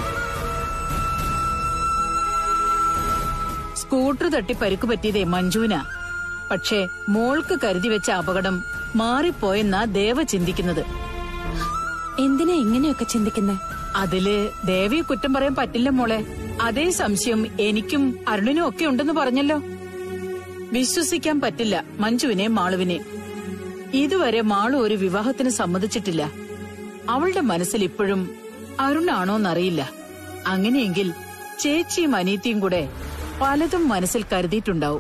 സ്കൂട്ടർ തട്ടി പരുക്ക് പറ്റിയതേ മഞ്ജുവിനാ പക്ഷേ മോൾക്ക് കരുതി വെച്ച അപകടം മാറിപ്പോയെന്നാ ദേവ ചിന്തിക്കുന്നത് എന്തിനാ ഇങ്ങനെയൊക്കെ ചിന്തിക്കുന്നേ അതില് ദേവിയെ കുറ്റം പറയാൻ പറ്റില്ല മോളെ അതേ സംശയം എനിക്കും അരുണിനും ഒക്കെ ഉണ്ടെന്ന് പറഞ്ഞല്ലോ വിശ്വസിക്കാൻ പറ്റില്ല മഞ്ജുവിനെ മാളുവിനെ ഇതുവരെ മാളു ഒരു വിവാഹത്തിന് സമ്മതിച്ചിട്ടില്ല അവളുടെ മനസ്സിൽ ഇപ്പോഴും അരുണാണോന്നറിയില്ല അങ്ങനെയെങ്കിൽ ചേച്ചിയും അനീത്തിയും കൂടെ പലതും മനസ്സിൽ കരുതിയിട്ടുണ്ടാവും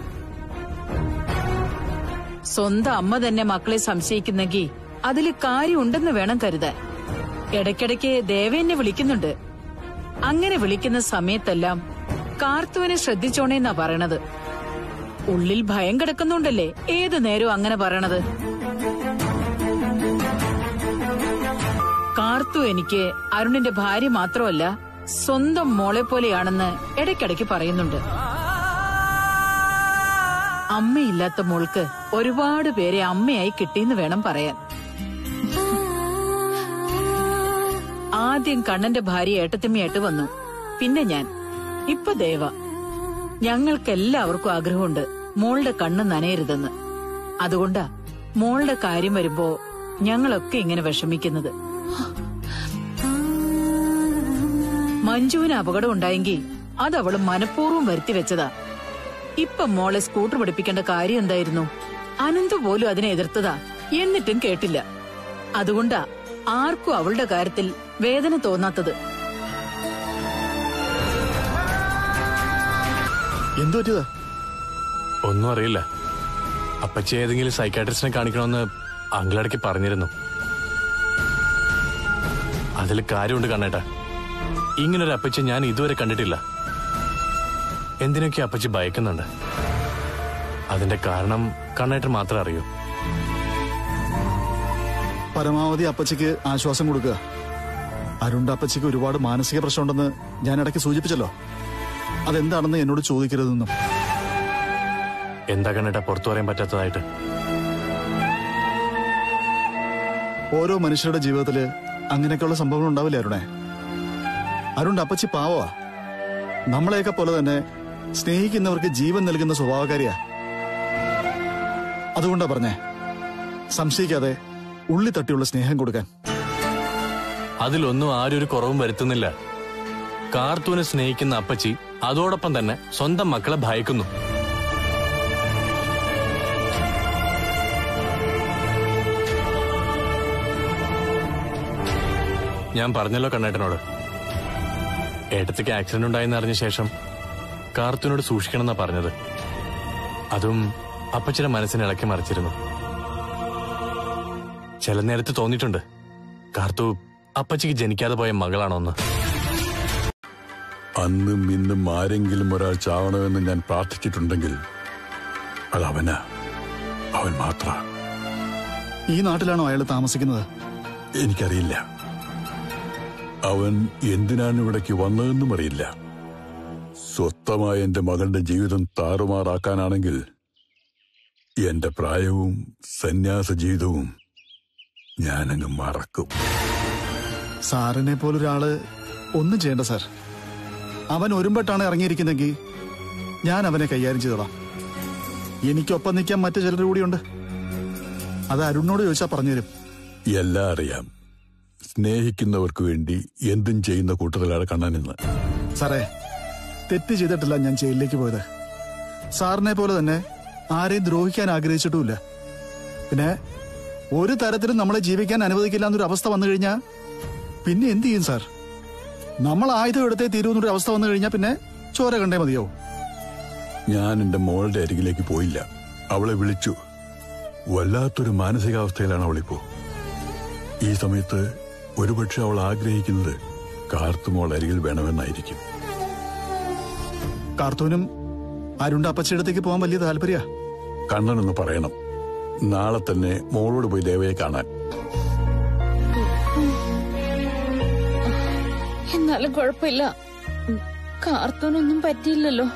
സ്വന്തം അമ്മ തന്നെ മക്കളെ സംശയിക്കുന്നെങ്കിൽ അതില് കാര്യമുണ്ടെന്ന് വേണം കരുതാൻ ഇടയ്ക്കിടയ്ക്ക് ദേവേന്നെ വിളിക്കുന്നുണ്ട് അങ്ങനെ വിളിക്കുന്ന സമയത്തെല്ലാം കാർത്തുവിനെ ശ്രദ്ധിച്ചോണേന്നാ പറയണത് ഉള്ളിൽ ഭയം കിടക്കുന്നുണ്ടല്ലേ ഏതു നേരവും അങ്ങനെ പറയണത് കാർത്തു എനിക്ക് അരുണിന്റെ ഭാര്യ മാത്രമല്ല സ്വന്തം മോളെ പോലെയാണെന്ന് ഇടയ്ക്കിടയ്ക്ക് പറയുന്നുണ്ട് അമ്മയില്ലാത്ത മോൾക്ക് ഒരുപാട് പേരെ അമ്മയായി കിട്ടിയെന്ന് വേണം പറയാൻ ആദ്യം കണ്ണന്റെ ഭാര്യ ഏട്ടത്തിമ്മയായിട്ട് വന്നു പിന്നെ ഞാൻ ഇപ്പൊ ദേവ ഞങ്ങൾക്കെല്ലാവർക്കും ആഗ്രഹമുണ്ട് മോളുടെ കണ്ണ് നനയരുതെന്ന് അതുകൊണ്ടാ മോളുടെ കാര്യം വരുമ്പോ ഞങ്ങളൊക്കെ ഇങ്ങനെ വിഷമിക്കുന്നത് മഞ്ജുവിന് അപകടം ഉണ്ടായെങ്കിൽ അത് അവള് മനഃപൂർവ്വം വരുത്തി വെച്ചതാ ഇപ്പൊ മോളെ സ്കൂട്ടർ പഠിപ്പിക്കേണ്ട കാര്യം എന്തായിരുന്നു അനന്ത് പോലും അതിനെ എതിർത്തതാ എന്നിട്ടും കേട്ടില്ല അതുകൊണ്ടാ ആർക്കും അവളുടെ കാര്യത്തിൽ വേദന തോന്നാത്തത് എന്തു പറ്റിയതാ ഒന്നും അറിയില്ല അപ്പച്ചി ഏതെങ്കിലും സൈക്കാട്രിസ്റ്റിനെ കാണിക്കണമെന്ന് അങ്കിളടക്ക് പറഞ്ഞിരുന്നു അതിൽ കാര്യമുണ്ട് കണ്ണേട്ടാ ഇങ്ങനൊരു അപ്പച്ചി ഞാൻ ഇതുവരെ കണ്ടിട്ടില്ല എന്തിനൊക്കെ അപ്പച്ചി ഭയക്കുന്നുണ്ട് അതിന്റെ കാരണം കണ്ണേട്ടൻ മാത്രമേ അറിയൂ പരമാവധി അപ്പച്ചിക്ക് ആശ്വാസം കൊടുക്കുക അരുണ്ട അപ്പച്ചിക്ക് ഒരുപാട് മാനസിക പ്രശ്നമുണ്ടെന്ന് ഞാൻ ഇടയ്ക്ക് സൂചിപ്പിച്ചല്ലോ അതെന്താണെന്ന് എന്നോട് ചോദിക്കരുതെന്നും എന്താ കണ്ണേട്ടാ പുറത്തു പറയാൻ പറ്റാത്തതായിട്ട് ഓരോ മനുഷ്യരുടെ ജീവിതത്തില് അങ്ങനെയൊക്കെയുള്ള സംഭവങ്ങൾ ഉണ്ടാവില്ലേ അരുണേ അരുണ്ട് അപ്പച്ചി പാവമാ നമ്മളെയൊക്കെ പോലെ തന്നെ സ്നേഹിക്കുന്നവർക്ക് ജീവൻ നൽകുന്ന സ്വഭാവക്കാരിയാ അതുകൊണ്ടാ പറഞ്ഞേ സംശയിക്കാതെ ഉള്ളി തട്ടിയുള്ള സ്നേഹം കൊടുക്കാൻ അതിലൊന്നും ആരും ഒരു കുറവും വരുത്തുന്നില്ല കാർത്തൂനെ സ്നേഹിക്കുന്ന അപ്പച്ചി അതോടൊപ്പം തന്നെ സ്വന്തം മക്കളെ ഭയക്കുന്നു ഞാൻ പറഞ്ഞല്ലോ കണ്ണേട്ടനോട് ഏട്ടത്തിക്ക് ആക്സിഡന്റ് ഉണ്ടായെന്ന് അറിഞ്ഞ ശേഷം കാർത്തൂനോട് സൂക്ഷിക്കണമെന്നാ പറഞ്ഞത് അതും അപ്പച്ചിയുടെ മനസ്സിനെ ഇളക്കി മറിച്ചിരുന്നു ചില നേരത്ത് തോന്നിയിട്ടുണ്ട് കാർത്തു അപ്പച്ചിക്ക് ജനിക്കാതെ പോയ മകളാണോന്ന് അന്നും ഇന്നും ആരെങ്കിലും ഒരാൾ ചാവണമെന്ന് ഞാൻ പ്രാർത്ഥിച്ചിട്ടുണ്ടെങ്കിൽ അത് അവനാ അവൻ മാത്ര ഈ നാട്ടിലാണോ അയാൾ താമസിക്കുന്നത് എനിക്കറിയില്ല അവൻ എന്തിനാണ് ഇവിടേക്ക് വന്നതെന്നും അറിയില്ല സ്വത്തമായ എന്റെ മകളുടെ ജീവിതം താറുമാറാക്കാനാണെങ്കിൽ എന്റെ പ്രായവും സന്യാസ ജീവിതവും ഞാനങ്ങ് മറക്കും സാറിനെ പോലൊരാള് ഒന്നും ചെയ്യണ്ട സാർ അവൻ ഒരുമ്പെട്ടാണ് ഇറങ്ങിയിരിക്കുന്നെങ്കിൽ ഞാൻ അവനെ കൈകാര്യം ചെയ്തോളാം എനിക്കൊപ്പം നിൽക്കാൻ മറ്റു ചിലർ കൂടിയുണ്ട് അത് അരുണിനോട് ചോദിച്ചാൽ പറഞ്ഞുതരും എല്ലാം അറിയാം സ്നേഹിക്കുന്നവർക്ക് വേണ്ടി എന്തും ചെയ്യുന്ന കൂട്ടത്തിലാണ് കണ്ണനെന്ന് സാറേ തെറ്റ് ചെയ്തിട്ടില്ല ഞാൻ ജയിലിലേക്ക് പോയത് സാറിനെ പോലെ തന്നെ ആരെയും ദ്രോഹിക്കാൻ ആഗ്രഹിച്ചിട്ടുമില്ല പിന്നെ ഒരു തരത്തിലും നമ്മളെ ജീവിക്കാൻ അനുവദിക്കില്ല എന്നൊരു അവസ്ഥ വന്നു കഴിഞ്ഞാൽ പിന്നെ എന്ത് ചെയ്യും സാർ നമ്മൾ ആയുധം എടുത്തേ തീരുന്നൊരു അവസ്ഥ വന്നു കഴിഞ്ഞാൽ പിന്നെ ചോര കണ്ടേ മതിയോ ഞാൻ എന്റെ മോളുടെ അരികിലേക്ക് പോയില്ല അവളെ വിളിച്ചു വല്ലാത്തൊരു മാനസികാവസ്ഥയിലാണ് അവളിപ്പോ ഈ സമയത്ത് ഒരുപക്ഷെ അവൾ ആഗ്രഹിക്കുന്നത് കാർത്തുമോൾ അരികിൽ വേണമെന്നായിരിക്കും കാർത്തൂനും അരുണ്ട അപ്പച്ചിയുടെ അടുത്തേക്ക് പോകാൻ വലിയ താല്പര്യ കണ്ണനൊന്ന് പറയണം നാളെ തന്നെ മോളോട് പോയി ദേവയെ കാണാൻ എന്നാലും കുഴപ്പമില്ല ഉം, കാർത്തൂനൊന്നും പറ്റിയില്ലല്ലോ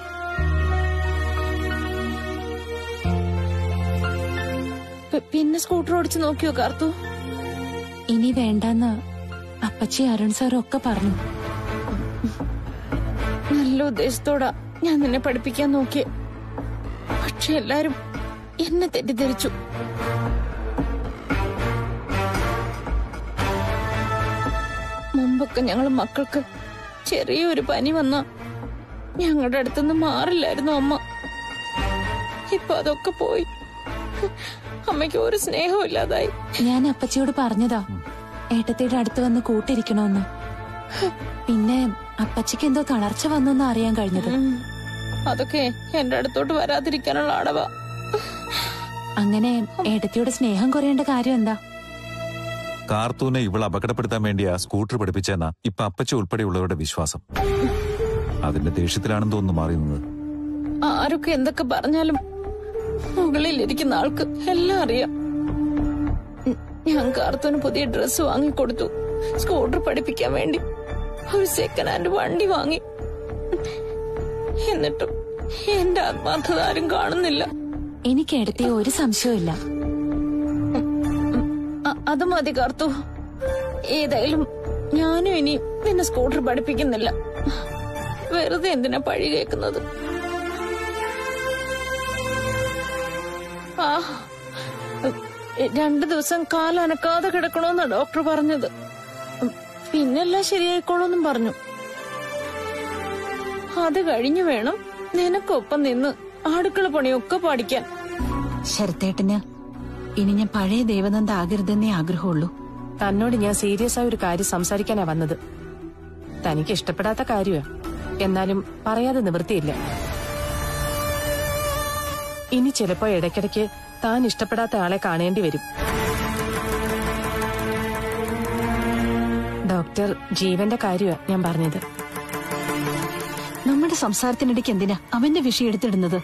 പി- പിന്നെ സ്കൂട്ടർ ഓടിച്ചു നോക്കിയോ കാർത്തു ഇനി വേണ്ടെന്ന് അപ്പച്ചി അരുൺ സാറും ഒക്കെ പറഞ്ഞു നല്ല ഉദ്ദേശത്തോടാ ഞാൻ നിന്നെ പഠിപ്പിക്കാൻ നോക്കിയേ പക്ഷെ എല്ലാരും എന്നെ തെറ്റിദ്ധരിച്ചു മുമ്പൊക്കെ ഞങ്ങൾ മക്കൾക്ക് ചെറിയൊരു പനി വന്ന ഞങ്ങളുടെ അടുത്തുനിന്ന് മാറില്ലായിരുന്നു അമ്മ ഇപ്പൊ അതൊക്കെ പോയി അമ്മയ്ക്ക് ഒരു സ്നേഹവും ഇല്ലാതായി ഞാൻ അപ്പച്ചിയോട് പറഞ്ഞതാ ഏട്ടത്തിയുടെ അടുത്ത് വന്ന് കൂട്ടിരിക്കണോന്ന് പിന്നെ അപ്പച്ചിക്ക് എന്തോ തളർച്ച വന്നെന്ന് അറിയാൻ കഴിഞ്ഞത് ഉം. അതൊക്കെ എന്റെ അടുത്തോട്ട് വരാതിരിക്കാനുള്ള അടവാ അങ്ങനെ ഏട്ടത്തിയുടെ സ്നേഹം കുറയേണ്ട കാര്യം എന്താ കാർത്തൂനെ ഇവൾ അപകടപ്പെടുത്താൻ വേണ്ടിയാ സ്കൂട്ടർ പഠിപ്പിച്ചെന്ന ഇപ്പൊ അപ്പച്ച ഉൾപ്പെടെയുള്ളവരുടെ വിശ്വാസം അതിന്റെ ദേഷ്യത്തിലാണെന്ന് തോന്നുന്നു മാറി നിന്നത് ആരൊക്കെ എന്തൊക്കെ പറഞ്ഞാലും മുകളിൽ ഇരിക്കുന്ന ആൾക്ക് എല്ലാം അറിയാം ഉം, ഞാൻ കാർത്തൂന് പുതിയ ഡ്രസ്സ് വാങ്ങിക്കൊടുത്തു സ്കൂട്ടർ പഠിപ്പിക്കാൻ വേണ്ടി ഒരു സെക്കൻഡ് ഹാൻഡ് വണ്ടി വാങ്ങി എന്നിട്ടും എന്റെ ആത്മാർത്ഥത ആരും കാണുന്നില്ല എനിക്ക് ഏട്ടത്തിയെ ഒരു സംശയവും അ- അത് മതി കാർത്തു ഏതായാലും ഞാനും ഇനി നിന്നെ സ്കൂട്ടർ പഠിപ്പിക്കുന്നില്ല വെറുതെ എന്തിനാ പഴി കേൾക്കുന്നത് ആ രണ്ടു ദിവസം കാലനക്കാതെ കിടക്കണോന്നാ ഡോക്ടർ പറഞ്ഞത് പിന്നെല്ലാം ശരിയായിക്കോളൂന്നും പറഞ്ഞു അത് കഴിഞ്ഞു വേണം നിനക്കൊപ്പം നിന്ന് അടുക്കള പണിയൊക്കെ പഠിക്കാൻ ശരത്തേട്ടന് ഇനി ഞാൻ പഴയ ദേവനന്ദ ആകരുതെന്നേ ആഗ്രഹമുള്ളൂ തന്നോട് ഞാൻ സീരിയസ് ആയ ഒരു കാര്യം സംസാരിക്കാനാ വന്നത് തനിക്ക് ഇഷ്ടപ്പെടാത്ത കാര്യമാ എന്നാലും പറയാതെ നിവൃത്തിയില്ല ഇനി ചിലപ്പോ ഇടയ്ക്കിടയ്ക്ക് താൻ ഇഷ്ടപ്പെടാത്ത ആളെ കാണേണ്ടി വരും ഡോക്ടർ ജീവന്റെ കാര്യമാ ഞാൻ പറഞ്ഞത് നമ്മുടെ സംസാരത്തിനിടയ്ക്ക് എന്തിനാ അവന്റെ വിഷയം എടുത്തിടുന്നത്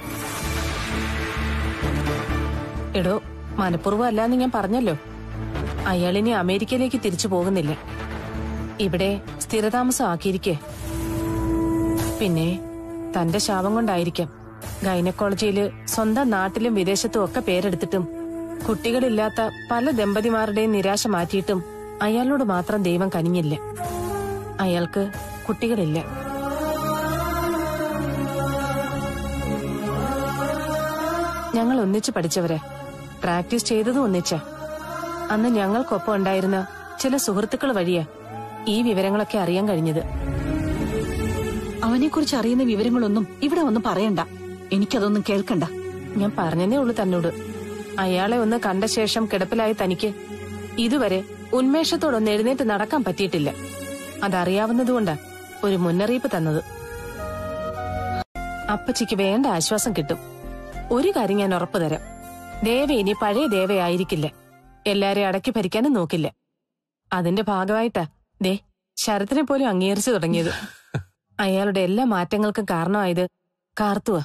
എടോ മനഃപൂർവ്വം അല്ലാന്ന് ഞാൻ പറഞ്ഞല്ലോ അയാളിനി അമേരിക്കയിലേക്ക് തിരിച്ചു പോകുന്നില്ല ഇവിടെ സ്ഥിരതാമസം ആക്കിയിരിക്കേ പിന്നെ തന്റെ ശാപം കൊണ്ടായിരിക്കാം ഗൈനക്കോളജിയില് സ്വന്തം നാട്ടിലും വിദേശത്തും ഒക്കെ പേരെടുത്തിട്ടും കുട്ടികളില്ലാത്ത പല ദമ്പതിമാരുടെയും നിരാശ മാറ്റിയിട്ടും അയാളോട് മാത്രം ദൈവം കനിഞ്ഞില്ല അയാൾക്ക് കുട്ടികളില്ല ഞങ്ങൾ ഒന്നിച്ചു പഠിച്ചവരെ പ്രാക്ടീസ് ചെയ്തതും ഒന്നിച്ച അന്ന് ഞങ്ങൾക്കൊപ്പം ഉണ്ടായിരുന്ന ചില സുഹൃത്തുക്കൾ വഴിയാ ഈ വിവരങ്ങളൊക്കെ അറിയാൻ കഴിഞ്ഞത് അവനെക്കുറിച്ച് അറിയുന്ന വിവരങ്ങളൊന്നും ഇവിടെ ഒന്നും പറയണ്ട എനിക്കതൊന്നും കേൾക്കണ്ട ഞാൻ പറഞ്ഞതേ ഉള്ളൂ തന്നോട് അയാളെ ഒന്ന് കണ്ട ശേഷം കിടപ്പിലായ തനിക്ക് ഇതുവരെ ഉന്മേഷത്തോടൊന്ന് എഴുന്നേറ്റ് നടക്കാൻ പറ്റിയിട്ടില്ല അതറിയാവുന്നതുകൊണ്ടാ ഒരു മുന്നറിയിപ്പ് തന്നത് അപ്പച്ചിക്ക് വേണ്ട ആശ്വാസം കിട്ടും ഒരു കാര്യം ഞാൻ ഉറപ്പു തരാം ദേവ ഇനി പഴയ ദേവയായിരിക്കില്ല എല്ലാരെയും അടക്കി ഭരിക്കാനും നോക്കില്ല അതിന്റെ ഭാഗമായിട്ടാ ദേ ശരത്തിനെ പോലും അംഗീകരിച്ചു തുടങ്ങിയത് അയാളുടെ എല്ലാ മാറ്റങ്ങൾക്കും കാരണമായത് കാർത്തുവാ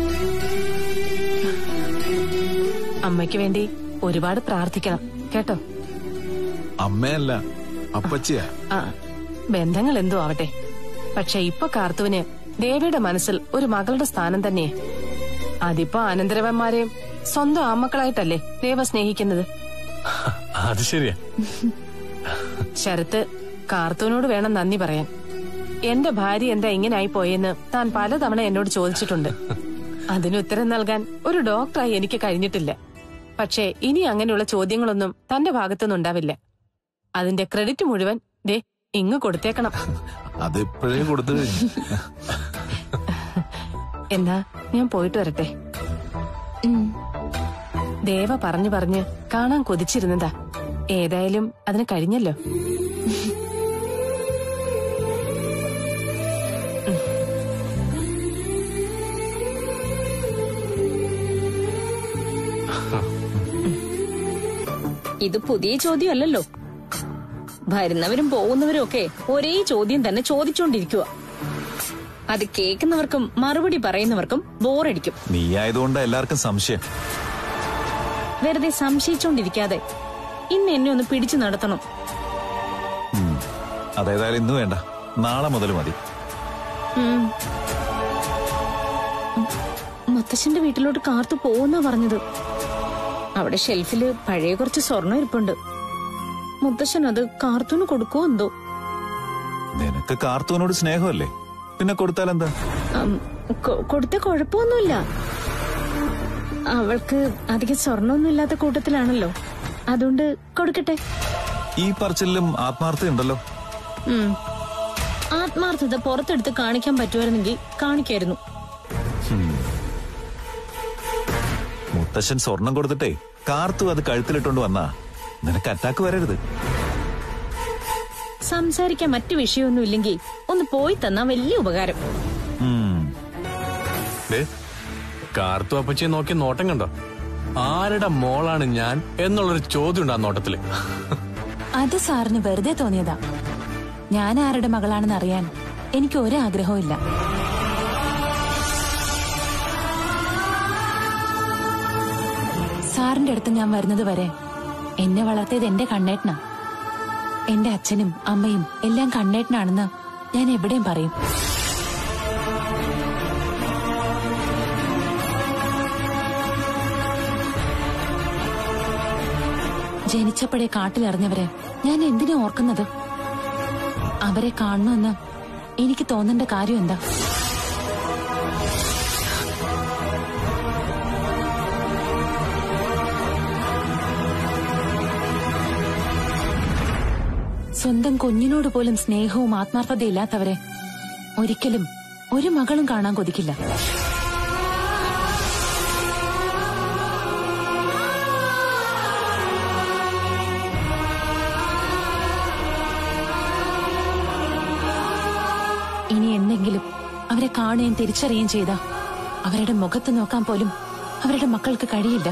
അമ്മയ്ക്ക് വേണ്ടി ഒരുപാട് പ്രാർത്ഥിക്കണം കേട്ടോ അമ്മയല്ല അപ്പച്ചിയാ ആ ബന്ധങ്ങൾ എന്തോ ആവട്ടെ പക്ഷെ ഇപ്പൊ കാർത്തുവിന് ദേവിയുടെ മനസ്സിൽ ഒരു മകളുടെ സ്ഥാനം തന്നെയാ അതിപ്പോ അനന്തരവന്മാരെയും സ്വന്തം ആമക്കളായിട്ടല്ലേ ദേവ സ്നേഹിക്കുന്നത് അത് ശരിയാ ശരത്ത് കാർത്തൂനോട് വേണം നന്ദി പറയാൻ എന്റെ ഭാര്യ എന്താ ഇങ്ങനായി പോയെന്ന് താൻ പലതവണ എന്നോട് ചോദിച്ചിട്ടുണ്ട് അതിന് ഉത്തരം നൽകാൻ ഒരു ഡോക്ടറായി എനിക്ക് കഴിഞ്ഞിട്ടില്ല പക്ഷേ ഇനി അങ്ങനെയുള്ള ചോദ്യങ്ങളൊന്നും തന്റെ ഭാഗത്തുനിന്നുണ്ടാവില്ല അതിന്റെ ക്രെഡിറ്റ് മുഴുവൻ ദേ ഇങ്ങ് കൊടുത്തേക്കണം അതിപ്പോഴേ കൊടുത്തു കഴിഞ്ഞു എന്നാ ഞാൻ പോയിട്ട് വരട്ടെ ദേവ പറഞ്ഞു പറഞ്ഞ് കാണാൻ കൊതിച്ചിരുന്നതാ ഏതായാലും അതിന് കഴിഞ്ഞല്ലോ ഇത് പുതിയ ചോദ്യമല്ലല്ലോ വരുന്നവരും പോകുന്നവരും ഒക്കെ ഒരേ ചോദ്യം തന്നെ ചോദിച്ചുകൊണ്ടിരിക്കുക അത് കേൾക്കുന്നവർക്കും മറുപടി പറയുന്നവർക്കും ബോറടിക്കും നീ ആയതുകൊണ്ട് എല്ലാവർക്കും സംശയം വെറുതെ സംശയിച്ചുകൊണ്ടിരിക്കാതെ ഇന്ന് എന്നെ ഒന്ന് പിടിച്ചു നടത്തണം ഉം. അതേതായാലും ഇന്ന് വേണ്ട നാളെ മുതൽ മതി ഉം. മുത്തശ്ശന്റെ വീട്ടിലോട്ട് കാർത്തു പോകുന്നാ പറഞ്ഞത് അവിടെ ഷെൽഫില് പഴയ കുറച്ച് സ്വർണ്ണം ഇരിപ്പുണ്ട് മുത്തശ്ശൻ അത് കാർത്തൂന് കൊടുക്കുവോ എന്തോ നിനക്ക് കാർത്തൂനോട് സ്നേഹമല്ലേ പിന്നെ കൊടുത്താൽ എന്താ അം, കൊ- കൊടുത്ത കുഴപ്പമൊന്നുമില്ല അവൾക്ക് അധികം സ്വർണ്ണമൊന്നും ഇല്ലാത്ത കൂട്ടത്തിലാണല്ലോ അതുകൊണ്ട് കൊടുക്കട്ടെ ഈ പറച്ചിലും ആത്മാർത്ഥതയുണ്ടല്ലോ ഉം. ആത്മാർത്ഥത പുറത്തെടുത്ത് കാണിക്കാൻ പറ്റുമായിരുന്നെങ്കിൽ കാണിക്കായിരുന്നു മുത്തശ്ശൻ സ്വർണം കൊടുത്തിട്ടേ കാർത്തു അത് കഴുത്തിലിട്ടോണ്ട് വന്നാ നിനക്ക് അറ്റാക്ക് വരരുത് സംസാരിക്കാൻ മറ്റു വിഷയമൊന്നും ഇല്ലെങ്കിൽ ഒന്ന് പോയി തന്നാ വലിയ ഉപകാരം ഉം. ദേ, കാർത്തു അപ്പച്ചിയെ നോക്കി നോട്ടം കണ്ടോ ആരുടെ മോളാണ് ഞാൻ എന്നുള്ളൊരു ചോദ്യം ഉണ്ട് ആ നോട്ടത്തില് അത് സാറിന് വെറുതെ തോന്നിയതാ ഞാൻ ആരുടെ മകളാണെന്ന് അറിയാൻ എനിക്ക് ഒരു ആഗ്രഹവും ഇല്ല സാറിന്റെ അടുത്ത് ഞാൻ വരുന്നത് വരെ എന്നെ വളർത്തിയത് എന്റെ കണ്ണേട്ടനാ എന്റെ അച്ഛനും അമ്മയും എല്ലാം കണ്ണേട്ടനാണെന്ന് ഞാൻ എവിടെയും പറയും ജനിച്ചപ്പോഴേ കാട്ടിലിറങ്ങിയവരെ ഞാൻ എന്തിനാ ഓർക്കുന്നത് അവരെ കാണണമെന്ന് എനിക്ക് തോന്നേണ്ട കാര്യം എന്താ സ്വന്തം കുഞ്ഞിനോട് പോലും സ്നേഹവും ആത്മാർത്ഥതയില്ലാത്തവരെ ഒരിക്കലും ഒരു മകളും കാണാൻ കൊതിക്കില്ല ഇനി എന്തെങ്കിലും അവരെ കാണുകയും തിരിച്ചറിയുകയും ചെയ്ത അവരുടെ മുഖത്ത് നോക്കാൻ പോലും അവരുടെ മക്കൾക്ക് കഴിയില്ല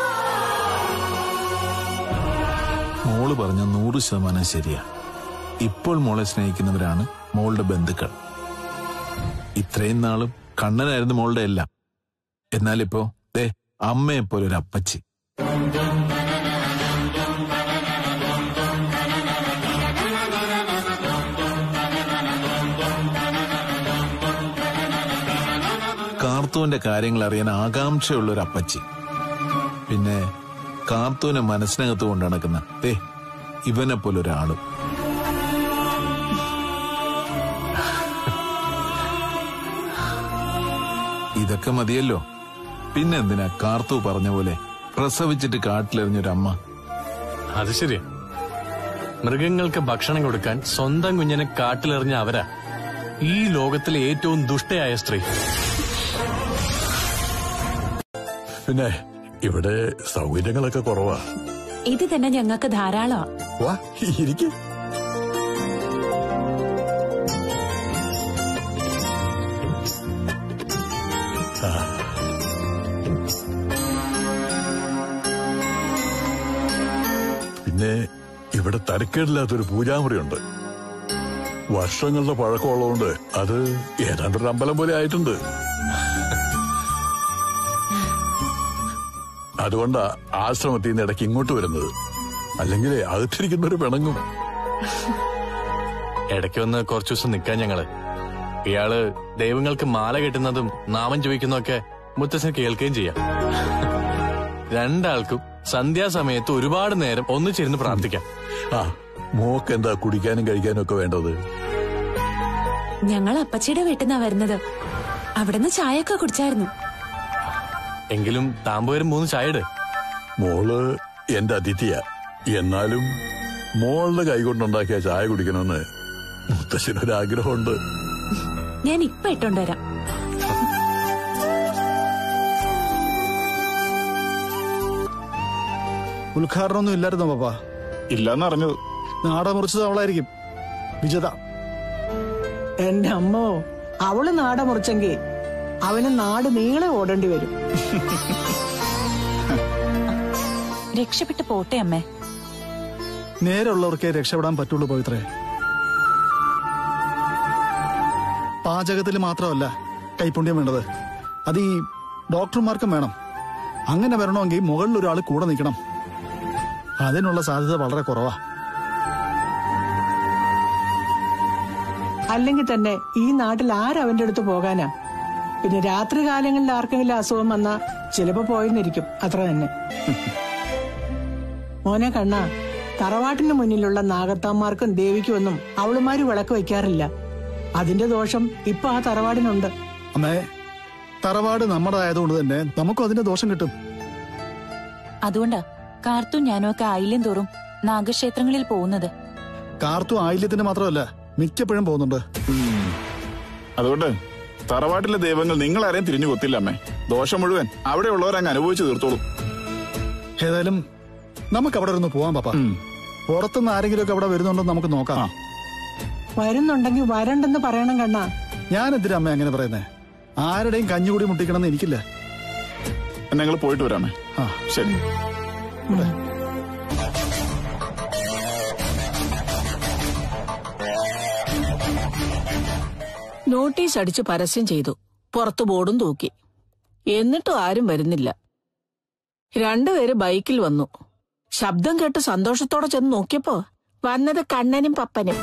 മോള് പറഞ്ഞ നൂറ് ശതമാനം ശരിയാ ഇപ്പോൾ മോളെ സ്നേഹിക്കുന്നവരാണ് മോളുടെ ബന്ധുക്കൾ ഇത്രയും നാളും കണ്ണനായിരുന്നു മോളുടെ എല്ലാം എന്നാലിപ്പോ ദേ അമ്മയെ പോലെ ഒരു അപ്പച്ചി കാർത്തൂന്റെ കാര്യങ്ങൾ അറിയാൻ ആകാംക്ഷയുള്ള ഒരു അപ്പച്ചി പിന്നെ കാർത്തൂനെ മനസ്സിനകത്ത് കൊണ്ട് നടക്കുന്ന ദേ ഇവനെ പോലെ ഒരാളും ഇതൊക്കെ മതിയല്ലോ പിന്നെന്തിനാ കാർത്തു പറഞ്ഞ പോലെ പ്രസവിച്ചിട്ട് കാട്ടിലെറിഞ്ഞൊരമ്മ അത് ശരിയാ മൃഗങ്ങൾക്ക് ഭക്ഷണം കൊടുക്കാൻ സ്വന്തം കുഞ്ഞിനെ കാട്ടിലെറിഞ്ഞ അവരാ ഈ ലോകത്തിലെ ഏറ്റവും ദുഷ്ടയായ സ്ത്രീ പിന്നെ ഇവിടെ സൗകര്യങ്ങളൊക്കെ കുറവാ ഇത് തന്നെ ഞങ്ങൾക്ക് ധാരാളമാ വാ ഇരിക്കും പിന്നെ ഇവിടെ തരക്കേടില്ലാത്തൊരു പൂജാമുറിയുണ്ട് വർഷങ്ങളുടെ പഴക്കമുള്ളതുകൊണ്ട് അത് ഏതാണ്ടൊരു അമ്പലം പോലെ ആയിട്ടുണ്ട് അതുകൊണ്ടാ ആശ്രമത്തിൽ നിന്ന് ഇടയ്ക്ക് ഇങ്ങോട്ട് വരുന്നത് അല്ലെങ്കിൽ അകത്തിരിക്കുന്നവര് പിണങ്ങും ഇടയ്ക്ക് വന്ന് കുറച്ചു ദിവസം നിൽക്കാൻ ഞങ്ങള് ഇയാള് ദൈവങ്ങൾക്ക് മാല കെട്ടുന്നതും നാമം ചോദിക്കുന്നതൊക്കെ മുത്തശ്ശൻ കേൾക്കുകയും ചെയ്യാം രണ്ടാൾക്കും സന്ധ്യാസമയത്ത് ഒരുപാട് നേരം ഒന്നിച്ചിരുന്ന് പ്രാർത്ഥിക്കാം ആ മോക്ക് എന്താ കുടിക്കാനും കഴിക്കാനും ഒക്കെ വേണ്ടത് ഞങ്ങൾ അപ്പച്ചിയുടെ വീട്ടിൽ നിന്നാ വരുന്നത് അവിടുന്ന് ചായയൊക്കെ കുടിച്ചായിരുന്നു എങ്കിലും താമ്പൂരം മൂന്ന് ചായ ഇട് മോള് എന്റെ അതിഥിയാ എന്നാലും മോളുടെ കൈകൊണ്ടുണ്ടാക്കിയ ചായ കുടിക്കണമെന്ന് മുത്തശ്ശനൊരാഗ്രഹമുണ്ട് ഞാൻ ഇപ്പൊ ഇട്ടോണ്ടുവരാം ഉദ്ഘാടനമൊന്നും ഇല്ലായിരുന്നോ പപ്പ ഇല്ലെന്ന് അറിഞ്ഞത് നാട മുറിച്ചത് അവളായിരിക്കും വിജത എന്റെ അമ്മോ അവള് നാട മുറിച്ചെങ്കിൽ അവന് നാട് നീളെ ഓടേണ്ടി വരും രക്ഷപ്പെട്ടു പോട്ടെ അമ്മേ നേരെയുള്ളവർക്കേ രക്ഷപ്പെടാൻ പറ്റുള്ളൂ പവിത്രേ പാചകത്തിൽ മാത്രമല്ല കൈപുണ്യം വേണ്ടത് അത് ഈ ഡോക്ടർമാർക്കും വേണം അങ്ങനെ വരണമെങ്കിൽ മുകളിൽ ഒരാൾ കൂടെ നിൽക്കണം അതിനുള്ള സാധ്യത വളരെ കുറവാ അല്ലെങ്കിൽ തന്നെ ഈ നാട്ടിൽ ആരവന്റെ അടുത്ത് പോകാനാ പിന്നെ രാത്രി കാലങ്ങളിൽ ആർക്കെങ്കിലും അസുഖം വന്നാ ചിലപ്പോ പോയെന്നിരിക്കും അത്ര തന്നെ മോനെ കണ്ണ തറവാട്ടിന് മുന്നിലുള്ള നാഗത്താന്മാർക്കും ദേവിക്കും ഒന്നും അവളുമാര് വിളക്ക് വയ്ക്കാറില്ല അതിന്റെ ദോഷം ഇപ്പൊ ആ തറവാടിനുണ്ട് അമ്മേ തറവാട് നമ്മുടെ ആയതുകൊണ്ട് തന്നെ നമുക്കും അതിന്റെ ദോഷം കിട്ടും അതുകൊണ്ടാ കാർത്തും ഞാനും ഒക്കെ ആയില്യം തോറും നാഗക്ഷേത്രങ്ങളിൽ പോകുന്നത് കാർത്തു ആയില്യത്തിന് മാത്രമല്ല മിക്കപ്പോഴും പോകുന്നുണ്ട് അതുകൊണ്ട് തറവാട്ടിലെ ദൈവങ്ങൾ നിങ്ങളാരെയും തിരിഞ്ഞു കൊത്തില്ല അമ്മേ ദോഷം മുഴുവൻ അവിടെയുള്ളവരങ്ങ് അനുഭവിച്ചു തീർത്തോളൂ ഏതായാലും നമുക്ക് അവിടെ ഒന്ന് പോവാം പാപ്പ പുറത്തുനിന്ന് ആരെങ്കിലും ഒക്കെ അവിടെ വരുന്നുണ്ടോ നമുക്ക് നോക്കാം വരുന്നുണ്ടെങ്കിൽ വരണ്ടെന്ന് പറയണം കണ്ണാ ഞാൻ എന്തിനാ അമ്മ അങ്ങനെ പറയുന്നേ ആരുടെയും കഞ്ഞുകൂടി മുട്ടിക്കണമെന്ന് എനിക്കില്ല ഞങ്ങൾ പോയിട്ട് വരാമേ ആ ശരി നോട്ടീസ് അടിച്ച് പരസ്യം ചെയ്തു പുറത്തു ബോർഡും തൂക്കി എന്നിട്ടും ആരും വരുന്നില്ല രണ്ടുപേര് ബൈക്കിൽ വന്നു ശബ്ദം കേട്ട് സന്തോഷത്തോടെ ചെന്ന് നോക്കിയപ്പോ വന്നത് കണ്ണനും പപ്പനും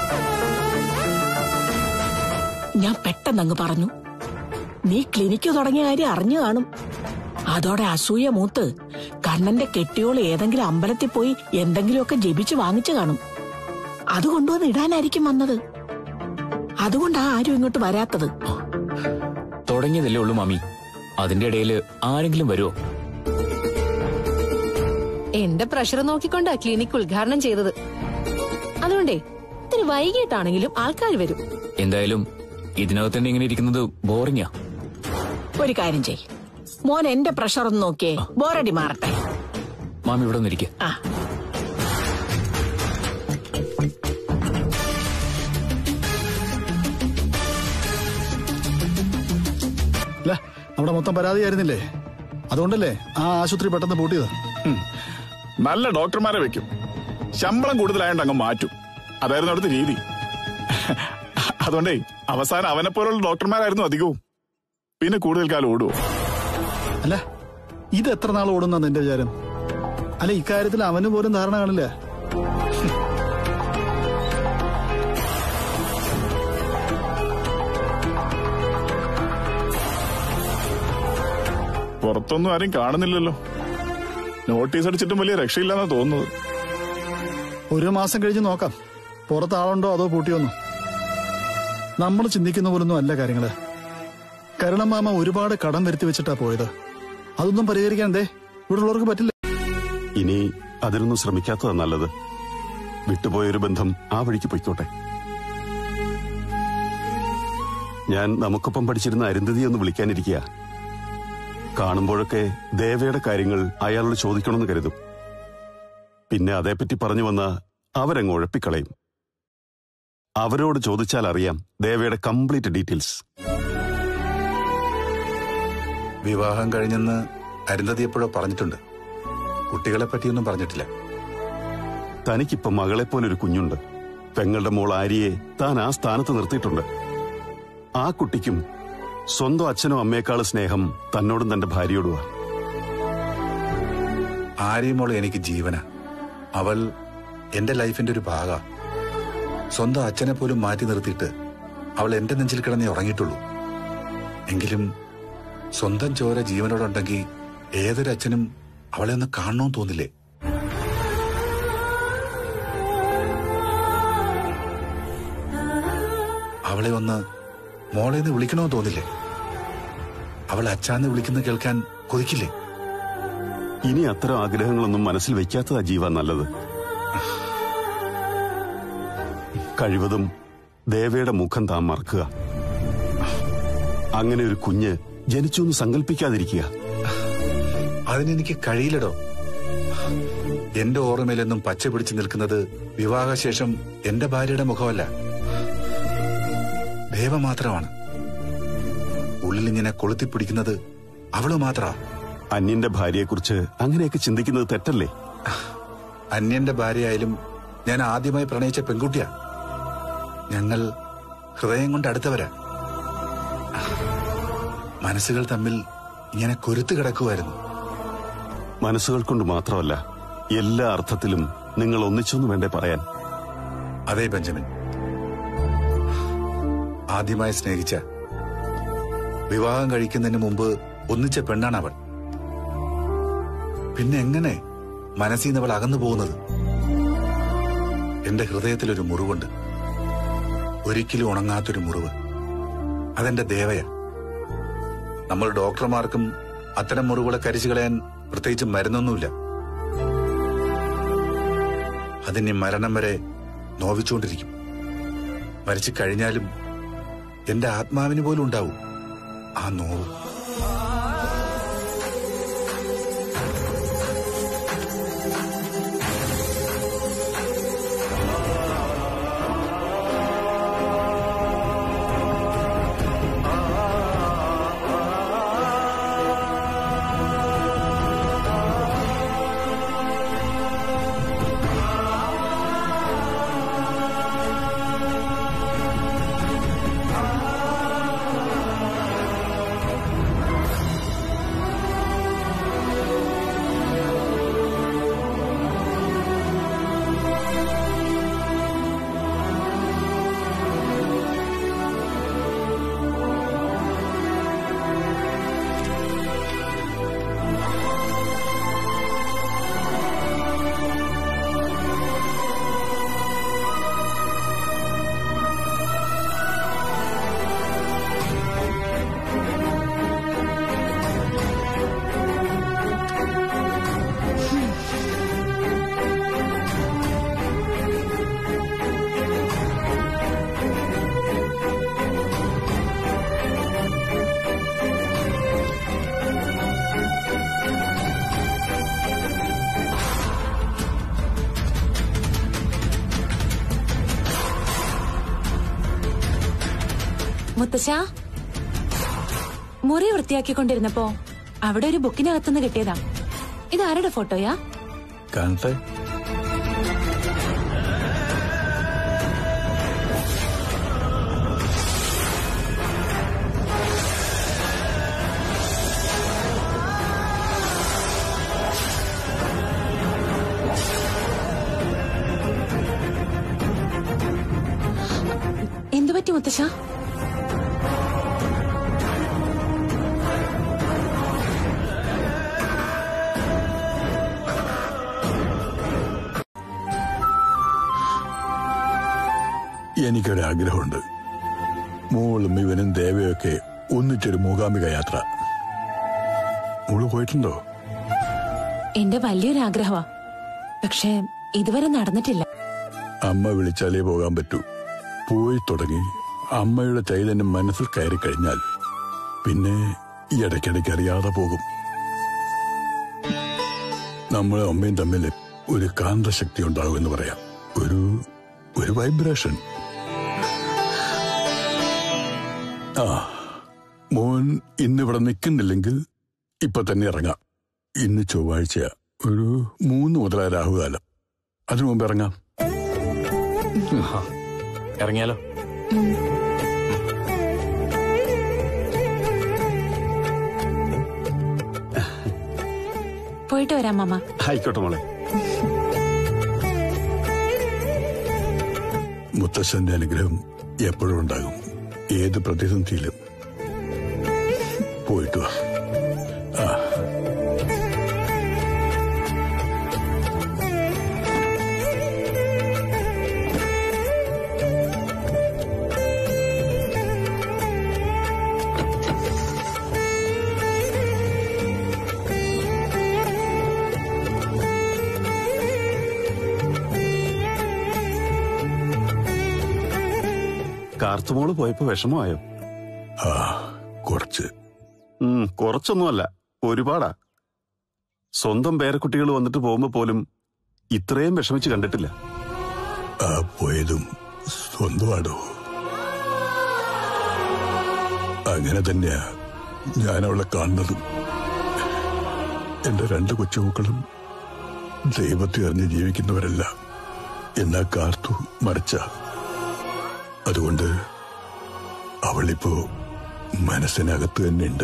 ഞാൻ പെട്ടെന്നങ്ങ് പറഞ്ഞു നീ ക്ലിനിക്ക് തുടങ്ങിയ കാര്യം അറിഞ്ഞു കാണും അതോടെ അസൂയ മൂത്ത് കണ്ണന്റെ കെട്ടിയോള് ഏതെങ്കിലും അമ്പലത്തിൽ പോയി എന്തെങ്കിലുമൊക്കെ ജപിച്ച് വാങ്ങിച്ചു കാണും അത് കൊണ്ടുവന്ന് ഇടാനായിരിക്കും വന്നത് അതുകൊണ്ടാ ആരും ഇങ്ങോട്ട് വരാത്തത് തുടങ്ങിയതല്ലേ ഉള്ളൂ മാമി അതിന്റെ ഇടയിൽ ആരെങ്കിലും വരുമോ എന്റെ പ്രഷർ നോക്കിക്കൊണ്ടാ ക്ലിനിക് ഉദ്ഘാടനം ചെയ്തത് അതുകൊണ്ടേ ഇത്തിരി വൈകിട്ടാണെങ്കിലും ആൾക്കാർ വരും എന്തായാലും ഇതിനകത്ത് തന്നെ ഇങ്ങനെ ഇരിക്കുന്നത് ബോറിങ്ങാ ഒരു കാര്യം ചെയ് മോൻ എന്റെ പ്രഷർ ഒന്ന് നോക്കിയേ ബോറടി മാറട്ടെ മാമി ഇവിടെ ഒന്നിരിക്കെ ആ അല്ല നമ്മുടെ മൊത്തം പരാതിയായിരുന്നില്ലേ അതുകൊണ്ടല്ലേ ആ ആശുപത്രി പെട്ടെന്ന് പൂട്ടിയത് നല്ല ഡോക്ടർമാരെ വെക്കും ശമ്പളം കൂടുതലായോണ്ട് അങ്ങ് മാറ്റും അതായിരുന്നു അവിടുത്തെ രീതി അതുകൊണ്ടേ അവസാനം അവനെ പോലുള്ള ഡോക്ടർമാരായിരുന്നു അധികവും പിന്നെ കൂടുതൽ കാലം ഓടുവോ അല്ല ഇത് എത്ര നാൾ ഓടുന്ന നിന്റെ വിചാരം അല്ല ഇക്കാര്യത്തിൽ അവന് പോലും ധാരണ കാണില്ല പുറത്തൊന്നും ആരും കാണുന്നില്ലല്ലോ നോട്ടീസ് അടിച്ചിട്ടും വലിയ രക്ഷയില്ലെന്നാ തോന്നുന്നത് ഒരു മാസം കഴിഞ്ഞ് നോക്കാം പുറത്ത് ആളുണ്ടോ അതോ പൂട്ടിയോന്നോ നമ്മൾ ചിന്തിക്കുന്ന പോലൊന്നും അല്ല കാര്യങ്ങള് കരുണമാമ ഒരുപാട് കടം വരുത്തി വെച്ചിട്ടാ പോയത് അതൊന്നും പരിഹരിക്കാൻ ദേ ഇവിടെ ഉള്ളവർക്ക് പറ്റില്ല ഇനി അതിനൊന്നും ശ്രമിക്കാത്തതാ നല്ലത് വിട്ടുപോയൊരു ബന്ധം ആ വഴിക്ക് പൊയ്ക്കോട്ടെ ഞാൻ നമുക്കൊപ്പം പഠിച്ചിരുന്ന അരുന്ധതി ഒന്ന് വിളിക്കാനിരിക്കുക കാണുമ്പോഴൊക്കെ ദേവയുടെ കാര്യങ്ങൾ അയാളോട് ചോദിക്കണമെന്ന് കരുതും പിന്നെ അതേപ്പറ്റി പറഞ്ഞു വന്ന അവരങ്ങ് ഉഴപ്പിക്കളയും അവരോട് ചോദിച്ചാൽ അറിയാം ദേവയുടെ കംപ്ലീറ്റ് ഡീറ്റെയിൽസ് വിവാഹം കഴിഞ്ഞെന്ന് അരുന്ധതി എപ്പോഴോ പറഞ്ഞിട്ടുണ്ട് കുട്ടികളെ പറ്റിയൊന്നും പറഞ്ഞിട്ടില്ല തനിക്കിപ്പോ മകളെപ്പോലൊരു കുഞ്ഞുണ്ട് പെങ്ങളുടെ മോൾ ആര്യയെ താൻ ആ സ്ഥാനത്ത് നിർത്തിയിട്ടുണ്ട് ആ കുട്ടിക്കും സ്വന്തം അച്ഛനോ അമ്മയെക്കാളും സ്നേഹം തന്നോടും തന്റെ ഭാര്യയോടുവാ ആര്യമോള് എനിക്ക് ജീവന അവൾ എന്റെ ലൈഫിന്റെ ഒരു ഭാഗ സ്വന്തം അച്ഛനെ പോലും മാറ്റി നിർത്തിയിട്ട് അവൾ എന്റെ നെഞ്ചിൽ കിടന്നേ ഉറങ്ങിയിട്ടുള്ളൂ എങ്കിലും സ്വന്തം ചോര ജീവനോടുണ്ടെങ്കിൽ ഏതൊരു അച്ഛനും അവളെ ഒന്ന് കാണണമെന്ന് തോന്നില്ലേ അവളെ ഒന്ന് മോളെ ഒന്ന് വിളിക്കണമെന്ന് തോന്നില്ലേ അവൾ അച്ഛാന്ന് വിളിക്കുന്ന കേൾക്കാൻ കൊതിക്കില്ലേ ഇനി അത്തരം ആഗ്രഹങ്ങളൊന്നും മനസ്സിൽ വെക്കാത്തതാ ജീവ നല്ലത് കഴിവതും ദേവയുടെ മുഖം താൻ മറക്കുക അങ്ങനെ ഒരു കുഞ്ഞ് ജനിച്ചു എന്ന് സങ്കല്പിക്കാതിരിക്കുക അതിനെനിക്ക് കഴിയില്ലടോ എന്റെ ഓർമ്മയിലെന്നും പച്ച പിടിച്ചു നിൽക്കുന്നത് വിവാഹശേഷം എന്റെ ഭാര്യയുടെ മുഖമല്ല ദേവ മാത്രമാണ് ഉള്ളിലിങ്ങനെ കൊളുത്തിപ്പിടിക്കുന്നത് അവള് മാത്ര അന്യന്റെ ഭാര്യയെക്കുറിച്ച് അങ്ങനെയൊക്കെ ചിന്തിക്കുന്നത് തെറ്റല്ലേ അന്യന്റെ ഭാര്യയായാലും ഞാൻ ആദ്യമായി പ്രണയിച്ച പെൺകുട്ടിയാ ഞങ്ങൾ ഹൃദയം കൊണ്ട് അടുത്തവരാ മനസ്സുകൾ തമ്മിൽ ഇങ്ങനെ കൊരുത്തു കിടക്കുമായിരുന്നു മനസ്സുകൾ കൊണ്ട് മാത്രമല്ല എല്ലാ അർത്ഥത്തിലും നിങ്ങൾ ഒന്നിച്ചൊന്നു വേണ്ടേ പറയാൻ അതെ ബെഞ്ചമിൻ ആദ്യമായി സ്നേഹിച്ച വിവാഹം കഴിക്കുന്നതിന് മുമ്പ് ഒന്നിച്ച പെണ്ണാണ് അവൾ പിന്നെ എങ്ങനെ മനസ്സിൽ നിന്ന് അവൾ അകന്നു പോകുന്നത് എന്റെ ഹൃദയത്തിലൊരു മുറിവുണ്ട് ഒരിക്കലും ഉണങ്ങാത്തൊരു മുറിവ് അതെന്റെ ദേവയ നമ്മൾ ഡോക്ടർമാർക്കും അത്തരം മുറിവുകളെ കരിച്ചു കളയാൻ പ്രത്യേകിച്ച് മരുന്നൊന്നുമില്ല അതിനി മരണം വരെ നോവിച്ചുകൊണ്ടിരിക്കും മരിച്ചു കഴിഞ്ഞാലും എന്റെ ആത്മാവിന് പോലും ഉണ്ടാവും ആ നോവ് മുത്തശ്ശ മുറി വൃത്തിയാക്കിക്കൊണ്ടിരുന്നപ്പോ അവിടെ ഒരു ബുക്കിനകത്തുനിന്ന് കിട്ടിയതാ ഇത് ആരുടെ ഫോട്ടോയാ കാണട്ടെ എന്തു പറ്റി മുത്തശ്ശ എനിക്കൊരു ആഗ്രഹമുണ്ട് മോളും ഇവനും ദേവയൊക്കെ ഒന്നിച്ചൊരു മൂകാംബിക യാത്ര മോള് പോയിട്ടുണ്ടോ എന്റെ വലിയൊരു ആഗ്രഹമാ പക്ഷേ ഇതുവരെ നടന്നിട്ടില്ല അമ്മ വിളിച്ചാലേ പോകാൻ പറ്റൂ പോയി തുടങ്ങി അമ്മയുടെ ചൈതന്യം മനസ്സിൽ കയറി കഴിഞ്ഞാൽ പിന്നെ ഈ ഇടയ്ക്കിടയ്ക്ക് അറിയാതെ പോകും നമ്മളും അമ്മയും തമ്മിൽ ഒരു കാന്തശക്തി ഉണ്ടാവും എന്ന് പറയാം ഒരു ഒരു വൈബ്രേഷൻ ആ മോൻ ഇന്നിവിടെ നിൽക്കുന്നില്ലെങ്കിൽ ഇപ്പൊ തന്നെ ഇറങ്ങാം ഇന്ന് ചൊവ്വാഴ്ചയാ ഒരു മൂന്ന് മുതലാ രാഹുകാലം അതിനു മുമ്പ് ഇറങ്ങാം ഇറങ്ങിയാലോ പോയിട്ട് വരാം മാമ ആയിക്കോട്ടെ മോളെ മുത്തശ്ശന്റെ അനുഗ്രഹം എപ്പോഴും ഉണ്ടാകും ഏത് പ്രതിസന്ധിയിലും പോയിട്ട് വാ ആ കാർത്തുമോള് പോയപ്പോ വിഷമമായോ ആ കുറച്ച് ഉം, കുറച്ചൊന്നുമല്ല ഒരുപാടാ സ്വന്തം പേരക്കുട്ടികൾ വന്നിട്ട് പോകുമ്പോ പോലും ഇത്രയും വിഷമിച്ച് കണ്ടിട്ടില്ല ആ പോയതും സ്വന്തമാണോ അങ്ങനെ തന്നെയാ ഞാൻ അവളെ കാണുന്നതും എന്റെ രണ്ട് കൊച്ചുമക്കളും ദൈവത്തെ അറിഞ്ഞ് ജീവിക്കുന്നവരല്ല എന്നാ കാർത്തു മറിച്ച അതുകൊണ്ട് അവളിപ്പോ മനസ്സിനകത്ത് തന്നെ ഉണ്ട്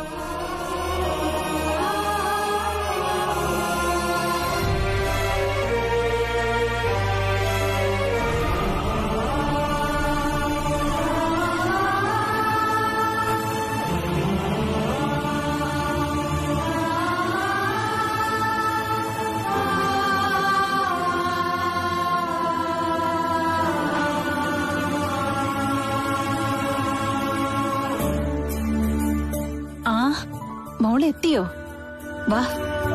ആ മോൾ എത്തിയോ വാ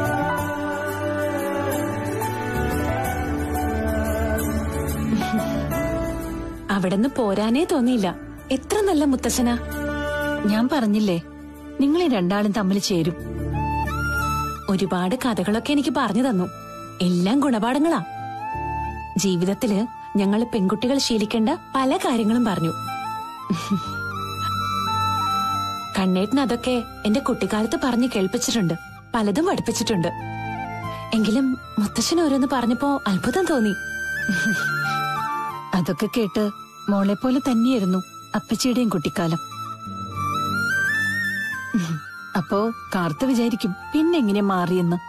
അവിടുന്ന് പോരാനേ തോന്നിയില്ല എത്ര നല്ല മുത്തശ്ശനാ ഞാൻ പറഞ്ഞില്ലേ നിങ്ങൾ രണ്ടാളും തമ്മിൽ ചേരും ഒരുപാട് കഥകളൊക്കെ എനിക്ക് പറഞ്ഞു തന്നു എല്ലാം ഗുണപാഠങ്ങളാ ജീവിതത്തില് ഞങ്ങൾ പെൺകുട്ടികൾ ശീലിക്കേണ്ട പല കാര്യങ്ങളും പറഞ്ഞു കണ്ണേട്ടൻ അതൊക്കെ എന്റെ കുട്ടിക്കാലത്ത് പറഞ്ഞു കേൾപ്പിച്ചിട്ടുണ്ട് പലതും പഠിപ്പിച്ചിട്ടുണ്ട് എങ്കിലും മുത്തശ്ശൻ ഓരോന്ന് പറഞ്ഞപ്പോ അത്ഭുതം തോന്നി അതൊക്കെ കേട്ട് മോളെ പോലെ തന്നെയായിരുന്നു അപ്പച്ചിയുടെയും കുട്ടിക്കാലം ഉം. അപ്പോ കാർത്ത വിചാരിക്കും പിന്നെങ്ങനെ മാറിയെന്ന്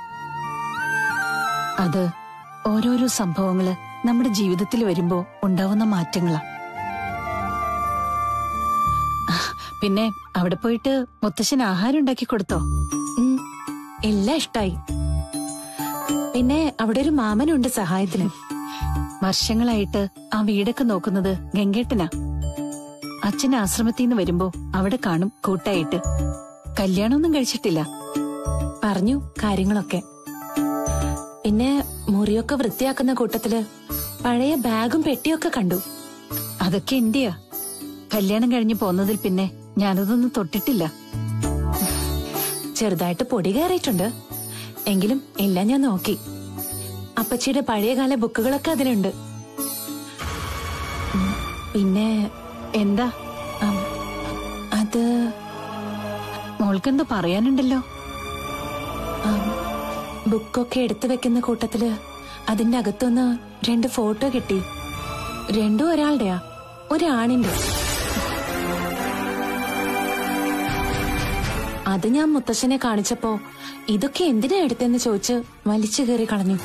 അത് ഓരോരോ സംഭവങ്ങള് നമ്മുടെ ജീവിതത്തിൽ വരുമ്പോ ഉണ്ടാവുന്ന മാറ്റങ്ങളാ പിന്നെ അവിടെ പോയിട്ട് മുത്തശ്ശൻ ആഹാരം ഉണ്ടാക്കി കൊടുത്തോ ഉം, എല്ലാം ഇഷ്ടായി പിന്നെ അവിടെ ഒരു മാമനുണ്ട് സഹായത്തിന് വർഷങ്ങളായിട്ട് ആ വീടൊക്കെ നോക്കുന്നത് ഗംഗേട്ടനാ അച്ഛൻ ആശ്രമത്തിൽ നിന്ന് വരുമ്പോ അവിടെ കാണും കൂട്ടായിട്ട് കല്യാണമൊന്നും കഴിച്ചിട്ടില്ല പറഞ്ഞു കാര്യങ്ങളൊക്കെ പിന്നെ മുറിയൊക്കെ വൃത്തിയാക്കുന്ന കൂട്ടത്തില് പഴയ ബാഗും പെട്ടിയൊക്കെ കണ്ടു അതൊക്കെ എന്റെയാ കല്യാണം കഴിഞ്ഞ് പോന്നതിൽ പിന്നെ ഞാനതൊന്നും തൊട്ടിട്ടില്ല ചെറുതായിട്ട് പൊടി കയറിയിട്ടുണ്ട് എങ്കിലും എല്ലാം ഞാൻ നോക്കി അപ്പച്ചിയുടെ പഴയകാല ബുക്കുകളൊക്കെ അതിലുണ്ട് ഉം, പിന്നെ എന്താ ഉം, അത് മോൾക്കെന്തോ പറയാനുണ്ടല്ലോ ഉം, ബുക്കൊക്കെ എടുത്തു വെക്കുന്ന കൂട്ടത്തില് അതിന്റെ അകത്തുനിന്ന് രണ്ട് ഫോട്ടോ കിട്ടി രണ്ടും ഒരാളുടെയാ ഒരാണിന്റെ അത് ഞാൻ മുത്തശ്ശനെ കാണിച്ചപ്പോ ഇതൊക്കെ എന്തിനാ എടുത്തെന്ന് ചോദിച്ച് വലിച്ചു കയറി കളഞ്ഞു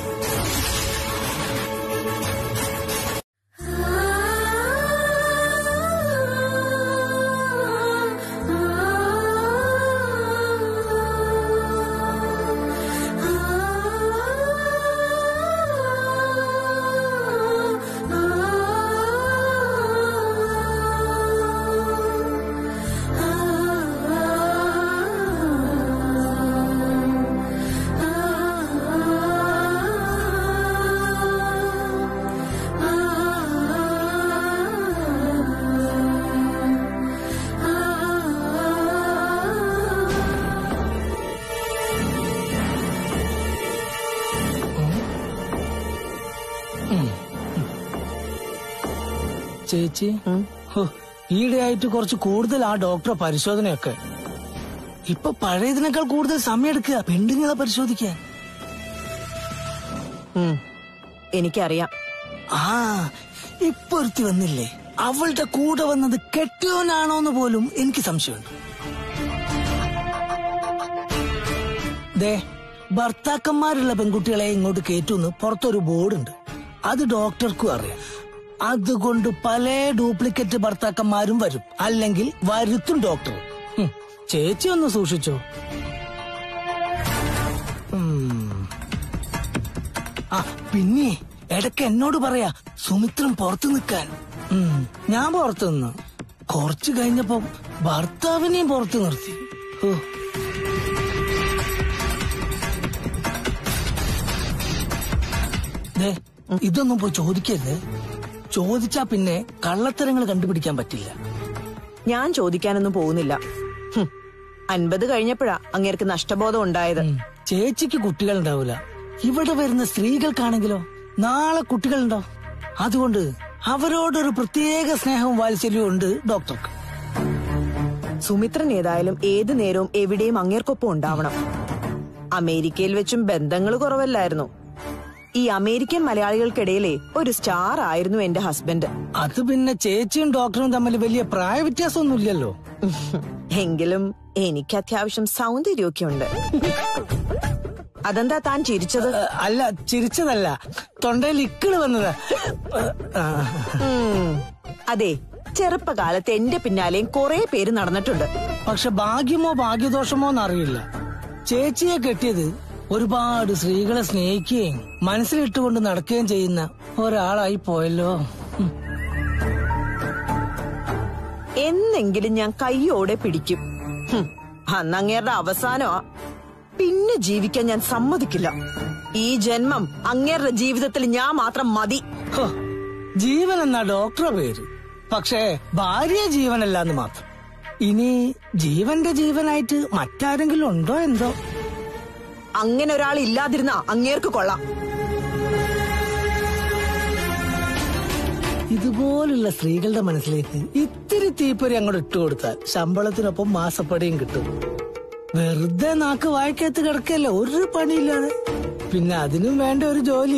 ചേച്ചി ഹോ, ഈയിടെയായിട്ട് കുറച്ച് കൂടുതൽ ആ ഡോക്ടറെ പരിശോധനയൊക്കെ ഇപ്പൊ പഴയതിനേക്കാൾ കൂടുതൽ സമയം എടുക്കുക പെണ്ണുങ്ങളെ പരിശോധിക്കാൻ എനിക്കറിയാം ആ ഇപ്പൊ ഒരുത്തി വന്നില്ലേ അവളുടെ കൂടെ വന്നത് കെട്ടിയോനാണോന്ന് പോലും എനിക്ക് സംശയമുണ്ട് ദേ ഭർത്താക്കന്മാരുള്ള പെൺകുട്ടികളെ ഇങ്ങോട്ട് കയറ്റുമെന്ന് പുറത്തൊരു ബോർഡുണ്ട് അത് ഡോക്ടർക്കും അറിയാം അതുകൊണ്ട് പല ഡ്യൂപ്ലിക്കേറ്റ് ഭർത്താക്കന്മാരും വരും അല്ലെങ്കിൽ വരുത്തും ഡോക്ടർ ഹും, ചേച്ചി ഒന്ന് സൂക്ഷിച്ചോ ഉം. ആ പിന്നെ ഇടയ്ക്ക് എന്നോട് പറയാ സുമിത്രം പുറത്തു നിൽക്കാൻ ഉം, ഞാൻ പുറത്തു നിന്ന് കുറച്ചു കഴിഞ്ഞപ്പോ ഭർത്താവിനെയും പുറത്തു നിർത്തി ഓ ദേ, ഇതൊന്നും പോയി ചോദിക്കരുത് ചോദിച്ചാ പിന്നെ കള്ളത്തരങ്ങൾ കണ്ടുപിടിക്കാൻ പറ്റില്ല ഞാൻ ചോദിക്കാനൊന്നും പോകുന്നില്ല ഹും, അൻപത് കഴിഞ്ഞപ്പോഴാ അങ്ങേർക്ക് നഷ്ടബോധം ഉണ്ടായത് ചേച്ചിക്ക് കുട്ടികൾ ഉണ്ടാവില്ല ഇവിടെ വരുന്ന സ്ത്രീകൾക്കാണെങ്കിലോ നാളെ കുട്ടികളുണ്ടോ അതുകൊണ്ട് അവരോടൊരു പ്രത്യേക സ്നേഹവും വാത്സല്യവും ഉണ്ട് ഡോക്ടർക്ക് സുമിത്രൻ ഏതായാലും ഏത് നേരവും എവിടെയും അങ്ങേർക്കൊപ്പം ഉണ്ടാവണം അമേരിക്കയിൽ വെച്ചും ബന്ധങ്ങൾ കുറവല്ലായിരുന്നു ഈ അമേരിക്കൻ മലയാളികൾക്കിടയിലെ ഒരു സ്റ്റാർ ആയിരുന്നു എന്റെ ഹസ്ബൻഡ് അത് പിന്നെ ചേച്ചിയും ഡോക്ടറും തമ്മിൽ വലിയ പ്രായ വ്യത്യാസമൊന്നുമില്ലല്ലോ എങ്കിലും എനിക്ക് അത്യാവശ്യം സൗന്ദര്യമൊക്കെ ഉണ്ട് അതെന്താ താൻ ചിരിച്ചത് അല്ല ചിരിച്ചതല്ല തൊണ്ടയിൽ ഇക്കിള് വന്നത് ഉം. അതെ ചെറുപ്പകാലത്ത് എന്റെ പിന്നാലെയും കുറെ പേര് നടന്നിട്ടുണ്ട് പക്ഷെ ഭാഗ്യമോ ഭാഗ്യദോഷമോ എന്നറിയില്ല ചേച്ചിയെ കെട്ടിയത് ഒരുപാട് സ്ത്രീകളെ സ്നേഹിക്കുകയും മനസ്സിലിട്ടുകൊണ്ട് നടക്കുകയും ചെയ്യുന്ന ഒരാളായി പോയല്ലോ ഉം. എന്നെങ്കിലും ഞാൻ കൈയോടെ പിടിക്കും ഹും, അന്നങ്ങേരുടെ അവസാനമാ പിന്നെ ജീവിക്കാൻ ഞാൻ സമ്മതിക്കില്ല ഈ ജന്മം അങ്ങേരുടെ ജീവിതത്തിൽ ഞാൻ മാത്രം മതി ഹോ, ജീവൻ എന്നാ ഡോക്ടറെ പേര് പക്ഷേ ഭാര്യ ജീവനല്ല എന്ന് മാത്രം ഇനി ജീവന്റെ ജീവനായിട്ട് മറ്റാരെങ്കിലും ഉണ്ടോ എന്തോ അങ്ങനെ ഒരാൾ ഇല്ലാതിരുന്ന അങ്ങേർക്ക് കൊള്ളാം ഇതുപോലുള്ള സ്ത്രീകളുടെ മനസ്സിലേക്ക് ഇത്തിരി തീപ്പൊരി അങ്ങോട്ട് ഇട്ടുകൊടുത്താൽ ശമ്പളത്തിനൊപ്പം മാസപ്പടിയും കിട്ടും വെറുതെ നാക്ക് വായിക്കകത്ത് കിടക്കല്ല ഒരു പണിയില്ലാതെ പിന്നെ അതിനും വേണ്ട ഒരു ജോലി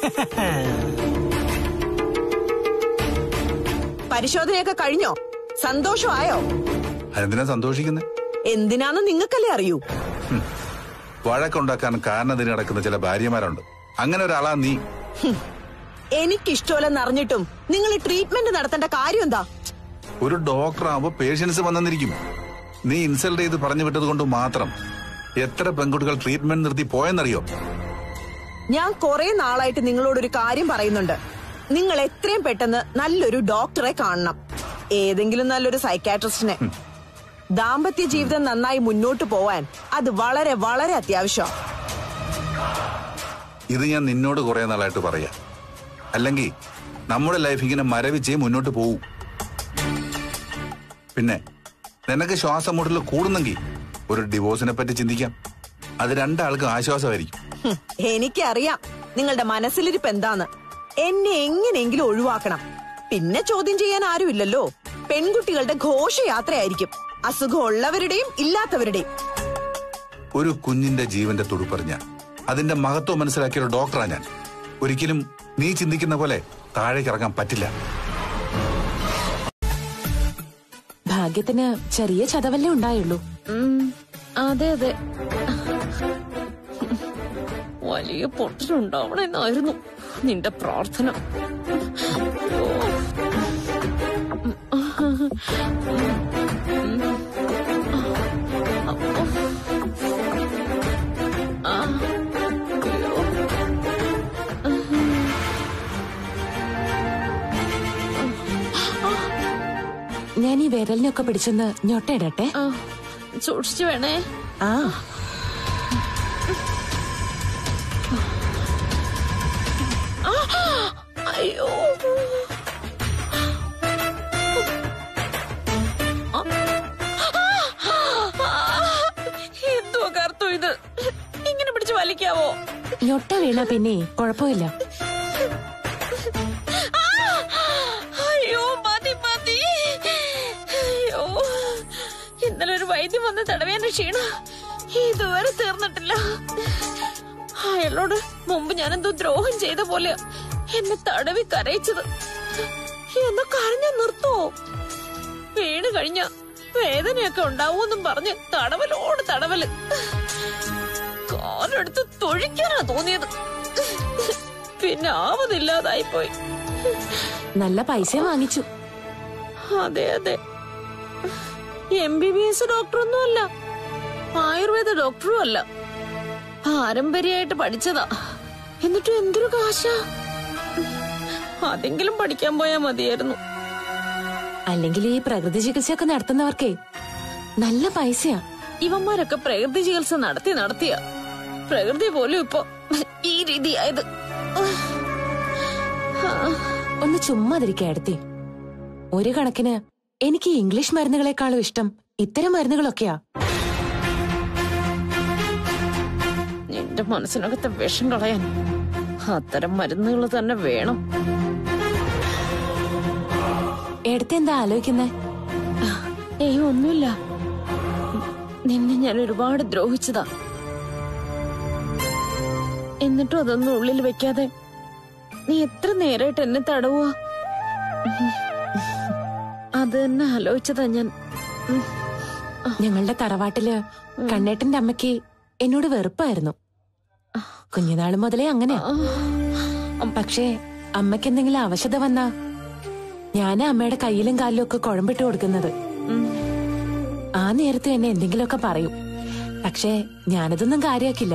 പരിശോധനയൊക്കെ കഴിഞ്ഞോ സന്തോഷമായോ അതെന്തിനാ സന്തോഷിക്കുന്നത് എന്തിനാന്ന് നിങ്ങൾക്കല്ലേ അറിയൂ വഴക്കുണ്ടാക്കാൻ കാരണത്തിന് കിടക്കുന്ന ചില ഭാര്യമാരുണ്ട് അങ്ങനെ ഒരാളാ നീ ഹും. എനിക്കിഷ്ടമല്ലെന്ന് അറിഞ്ഞിട്ടും നിങ്ങൾ ട്രീറ്റ്മെന്റ് നടത്തേണ്ട കാര്യം എന്താ ഒരു ഡോക്ടർ ആവുമ്പോ പേഷ്യൻസ് വന്നെന്നിരിക്കും നീ ഇൻസൾട്ട് ചെയ്ത് പറഞ്ഞു വിട്ടത് കൊണ്ട് മാത്രം എത്ര പെൺകുട്ടികൾ ട്രീറ്റ്മെന്റ് നിർത്തി പോയെന്നറിയോ ഞാൻ കുറെ നാളായിട്ട് നിങ്ങളോടൊരു കാര്യം പറയുന്നുണ്ട് നിങ്ങൾ എത്രയും പെട്ടെന്ന് നല്ലൊരു ഡോക്ടറെ കാണണം ഏതെങ്കിലും നല്ലൊരു സൈക്കാട്രിസ്റ്റിനെ ദാമ്പത്യ ജീവിതം നന്നായി മുന്നോട്ട് പോവാൻ അത് വളരെ വളരെ അത്യാവശ്യമാണ് ഇത് ഞാൻ നിന്നോട് കുറെ നാളായിട്ട് പറയാം അല്ലെങ്കിൽ നമ്മുടെ ലൈഫ് ഇങ്ങനെ മരവിച്ചേ മുന്നോട്ട് പോവൂ പിന്നെ നിനക്ക് ശ്വാസം മുട്ടൽ കൂടുന്നെങ്കിൽ ഒരു ഡിവോഴ്സിനെ പറ്റി ചിന്തിക്കാം അത് രണ്ടാൾക്കും ആശ്വാസമായിരിക്കും ഹും, എനിക്കറിയാം നിങ്ങളുടെ മനസ്സിലിരിപ്പ് എന്താന്ന് എന്നെ എങ്ങനെയെങ്കിലും ഒഴിവാക്കണം പിന്നെ ചോദ്യം ചെയ്യാൻ ആരുമില്ലല്ലോ പെൺകുട്ടികളുടെ ഘോഷയാത്രയായിരിക്കും അസുഖമുള്ളവരുടെയും ഇല്ലാത്തവരുടെയും ഒരു കുഞ്ഞിന്റെ ജീവന്റെ തുടുപ്പറിഞ്ഞ അതിന്റെ മഹത്വം മനസ്സിലാക്കിയ ഒരു ഡോക്ടറാ ഞാൻ ഒരിക്കലും നീ ചിന്തിക്കുന്ന പോലെ താഴേക്ക് ഇറങ്ങാൻ പറ്റില്ല ഭാഗ്യത്തിന് ചെറിയ ചതവല്ലേ ഉണ്ടായുള്ളൂ അതെ അതെ വലിയ പൊട്ടലുണ്ടാവണമെന്നായിരുന്നു നിന്റെ പ്രാർത്ഥന ഞാൻ ഈ വിരലിനൊക്കെ പിടിച്ചൊന്ന് ഞൊട്ടയിടട്ടെ സൂക്ഷിച്ചു വേണേ ആ അയ്യോ എന്തോ കറുത്തു ഇത് ഇങ്ങനെ പിടിച്ച് വലിക്കാവോ ഞൊട്ട വീണ പിന്നെ കുഴപ്പമില്ല അയ്യോ മതി മതി അയ്യോ ഇന്നലെ ഒരു വൈദ്യം വന്ന് തടവേന്റെ ക്ഷീണ ഇതുവരെ തീർന്നിട്ടില്ല അയാളോട് മുമ്പ് ഞാനെന്തോ ദ്രോഹം ചെയ്ത പോലെ എന്നെ തടവി കരയിച്ചത് എന്നോ കരഞ്ഞ നിർത്തോ വീണ് കഴിഞ്ഞ വേദനയൊക്കെ ഉണ്ടാവൂന്നും പറഞ്ഞ് തടവലോട് തടവല് കാലെടുത്ത് തൊഴിക്കാനാ തോന്നിയത് പിന്നെ ആവതില്ലാതായി പോയി നല്ല പൈസ വാങ്ങിച്ചു അതെ അതെ എം ബി ബി എസ് ഡോക്ടറൊന്നും അല്ല ആയുർവേദ ഡോക്ടറും അല്ല പാരമ്പര്യമായിട്ട് പഠിച്ചതാ എന്നിട്ടും എന്തൊരു കാശാ അതെങ്കിലും പഠിക്കാൻ പോയാ മതിയായിരുന്നു അല്ലെങ്കിൽ ഈ പ്രകൃതി ചികിത്സയൊക്കെ നടത്തുന്നവർക്കേ നല്ല പൈസയാ ഇവന്മാരൊക്കെ പ്രകൃതി ചികിത്സ നടത്തി നടത്തിയ പ്രകൃതി പോലും ഇപ്പൊ ഈ രീതിയായത് ഒന്ന് ചുമ്മാതിരിക്കുക അടുത്തി ഒരു കണക്കിന് എനിക്ക് ഈ ഇംഗ്ലീഷ് മരുന്നുകളെക്കാളും ഇഷ്ടം ഇത്തരം മരുന്നുകളൊക്കെയാ എന്റെ മനസ്സിനകത്തെ വിഷം കളയാൻ അത്തരം മരുന്നുകൾ തന്നെ വേണം എടുത്ത് എന്താ ആലോചിക്കുന്നേ ഏയ് ഒന്നുമില്ല നിന്നെ ഞാൻ ഒരുപാട് ദ്രോഹിച്ചതാ എന്നിട്ടും അതൊന്നും ഉള്ളിൽ വെക്കാതെ നീ എത്ര നേരായിട്ട് എന്നെ തടവുക അത് തന്നെ ആലോചിച്ചതാ ഞാൻ ഉം. ഞങ്ങളുടെ തറവാട്ടില് കണ്ണേട്ടന്റെ അമ്മയ്ക്ക് എന്നോട് വെറുപ്പായിരുന്നു കുഞ്ഞുനാള് മുതലേ അങ്ങനെയാ പക്ഷേ അമ്മയ്ക്ക് എന്തെങ്കിലും അവശത വന്നാ ഞാനാ അമ്മയുടെ കയ്യിലും കാലിലും ഒക്കെ കുഴമ്പിട്ട് കൊടുക്കുന്നത് ആ നേരത്ത് എന്നെ എന്തെങ്കിലുമൊക്കെ പറയും പക്ഷേ ഞാനതൊന്നും കാര്യാക്കില്ല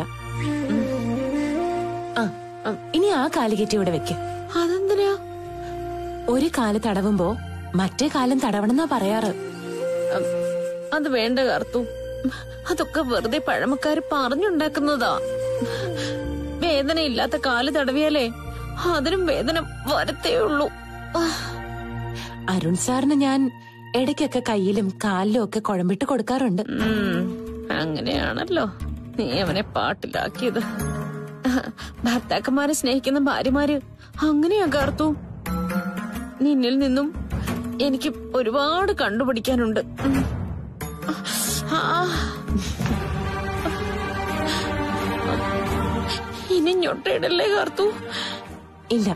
ആ ഇനി ആ കാല് കെട്ടി ഇവിടെ വെക്ക് അതെന്തിനാ ഒരു കാല് തടവുമ്പോ മറ്റേ കാലം തടവണമെന്നാ പറയാറ് അത് വേണ്ട കാർത്തു അതൊക്കെ വെറുതെ പഴമക്കാര് പറഞ്ഞുണ്ടാക്കുന്നതാ വേദനയില്ലാത്ത കാല് തടവിയാലേ അതിനും വേദന വരത്തേ ഉള്ളൂ അരുൺ സാറിന് ഞാൻ ഇടയ്ക്കൊക്കെ കയ്യിലും കാലിലും ഒക്കെ കുഴമ്പിട്ട് കൊടുക്കാറുണ്ട് ഉം, അങ്ങനെയാണല്ലോ നീ അവനെ പാട്ടിലാക്കിയത് ഭർത്താക്കന്മാരെ സ്നേഹിക്കുന്ന ഭാര്യമാര് അങ്ങനെയാ കാർത്തു നിന്നിൽ നിന്നും എനിക്ക് ഒരുപാട് കണ്ടുപിടിക്കാനുണ്ട് ഉം. ആ. ഇനി ഞൊട്ടയിടല്ലേ കാർത്തു ഇല്ല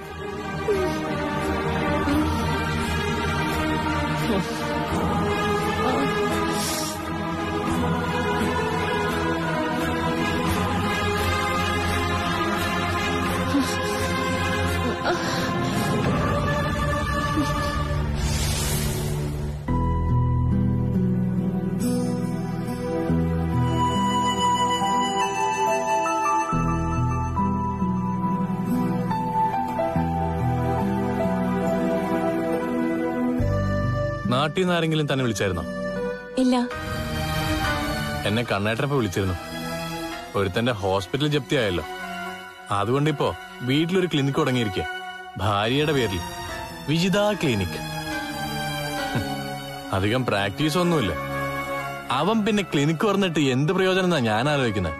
നാട്ടിൽ നിന്ന് ആരെങ്കിലും തന്നെ വിളിച്ചായിരുന്നോ ഇല്ല എന്നെ കണ്ണേട്ടനപ്പോ വിളിച്ചിരുന്നു ഒരുത്തന്റെ ഹോസ്പിറ്റൽ ജപ്തിയായല്ലോ അതുകൊണ്ടിപ്പോ വീട്ടിലൊരു ക്ലിനിക്ക് തുടങ്ങിയിരിക്കുക ഭാര്യയുടെ പേരിൽ വിജിത ക്ലിനിക് ഹും, അധികം പ്രാക്ടീസ് ഒന്നുമില്ല അവൻ പിന്നെ ക്ലിനിക്ക് പറഞ്ഞിട്ട് എന്ത് പ്രയോജനം എന്നാ ഞാൻ ആലോചിക്കുന്നത്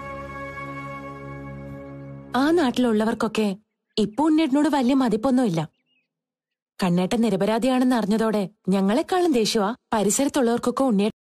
ആ നാട്ടിലുള്ളവർക്കൊക്കെ ഇപ്പൊ ഉണ്ണേട്ടനോട് വലിയ മതിപ്പൊന്നുമില്ല കണ്ണേട്ടൻ നിരപരാധിയാണെന്ന് അറിഞ്ഞതോടെ ഞങ്ങളെക്കാളും ദേഷ്യമാ പരിസരത്തുള്ളവർക്കൊക്കെ ഉണ്ണേട്ട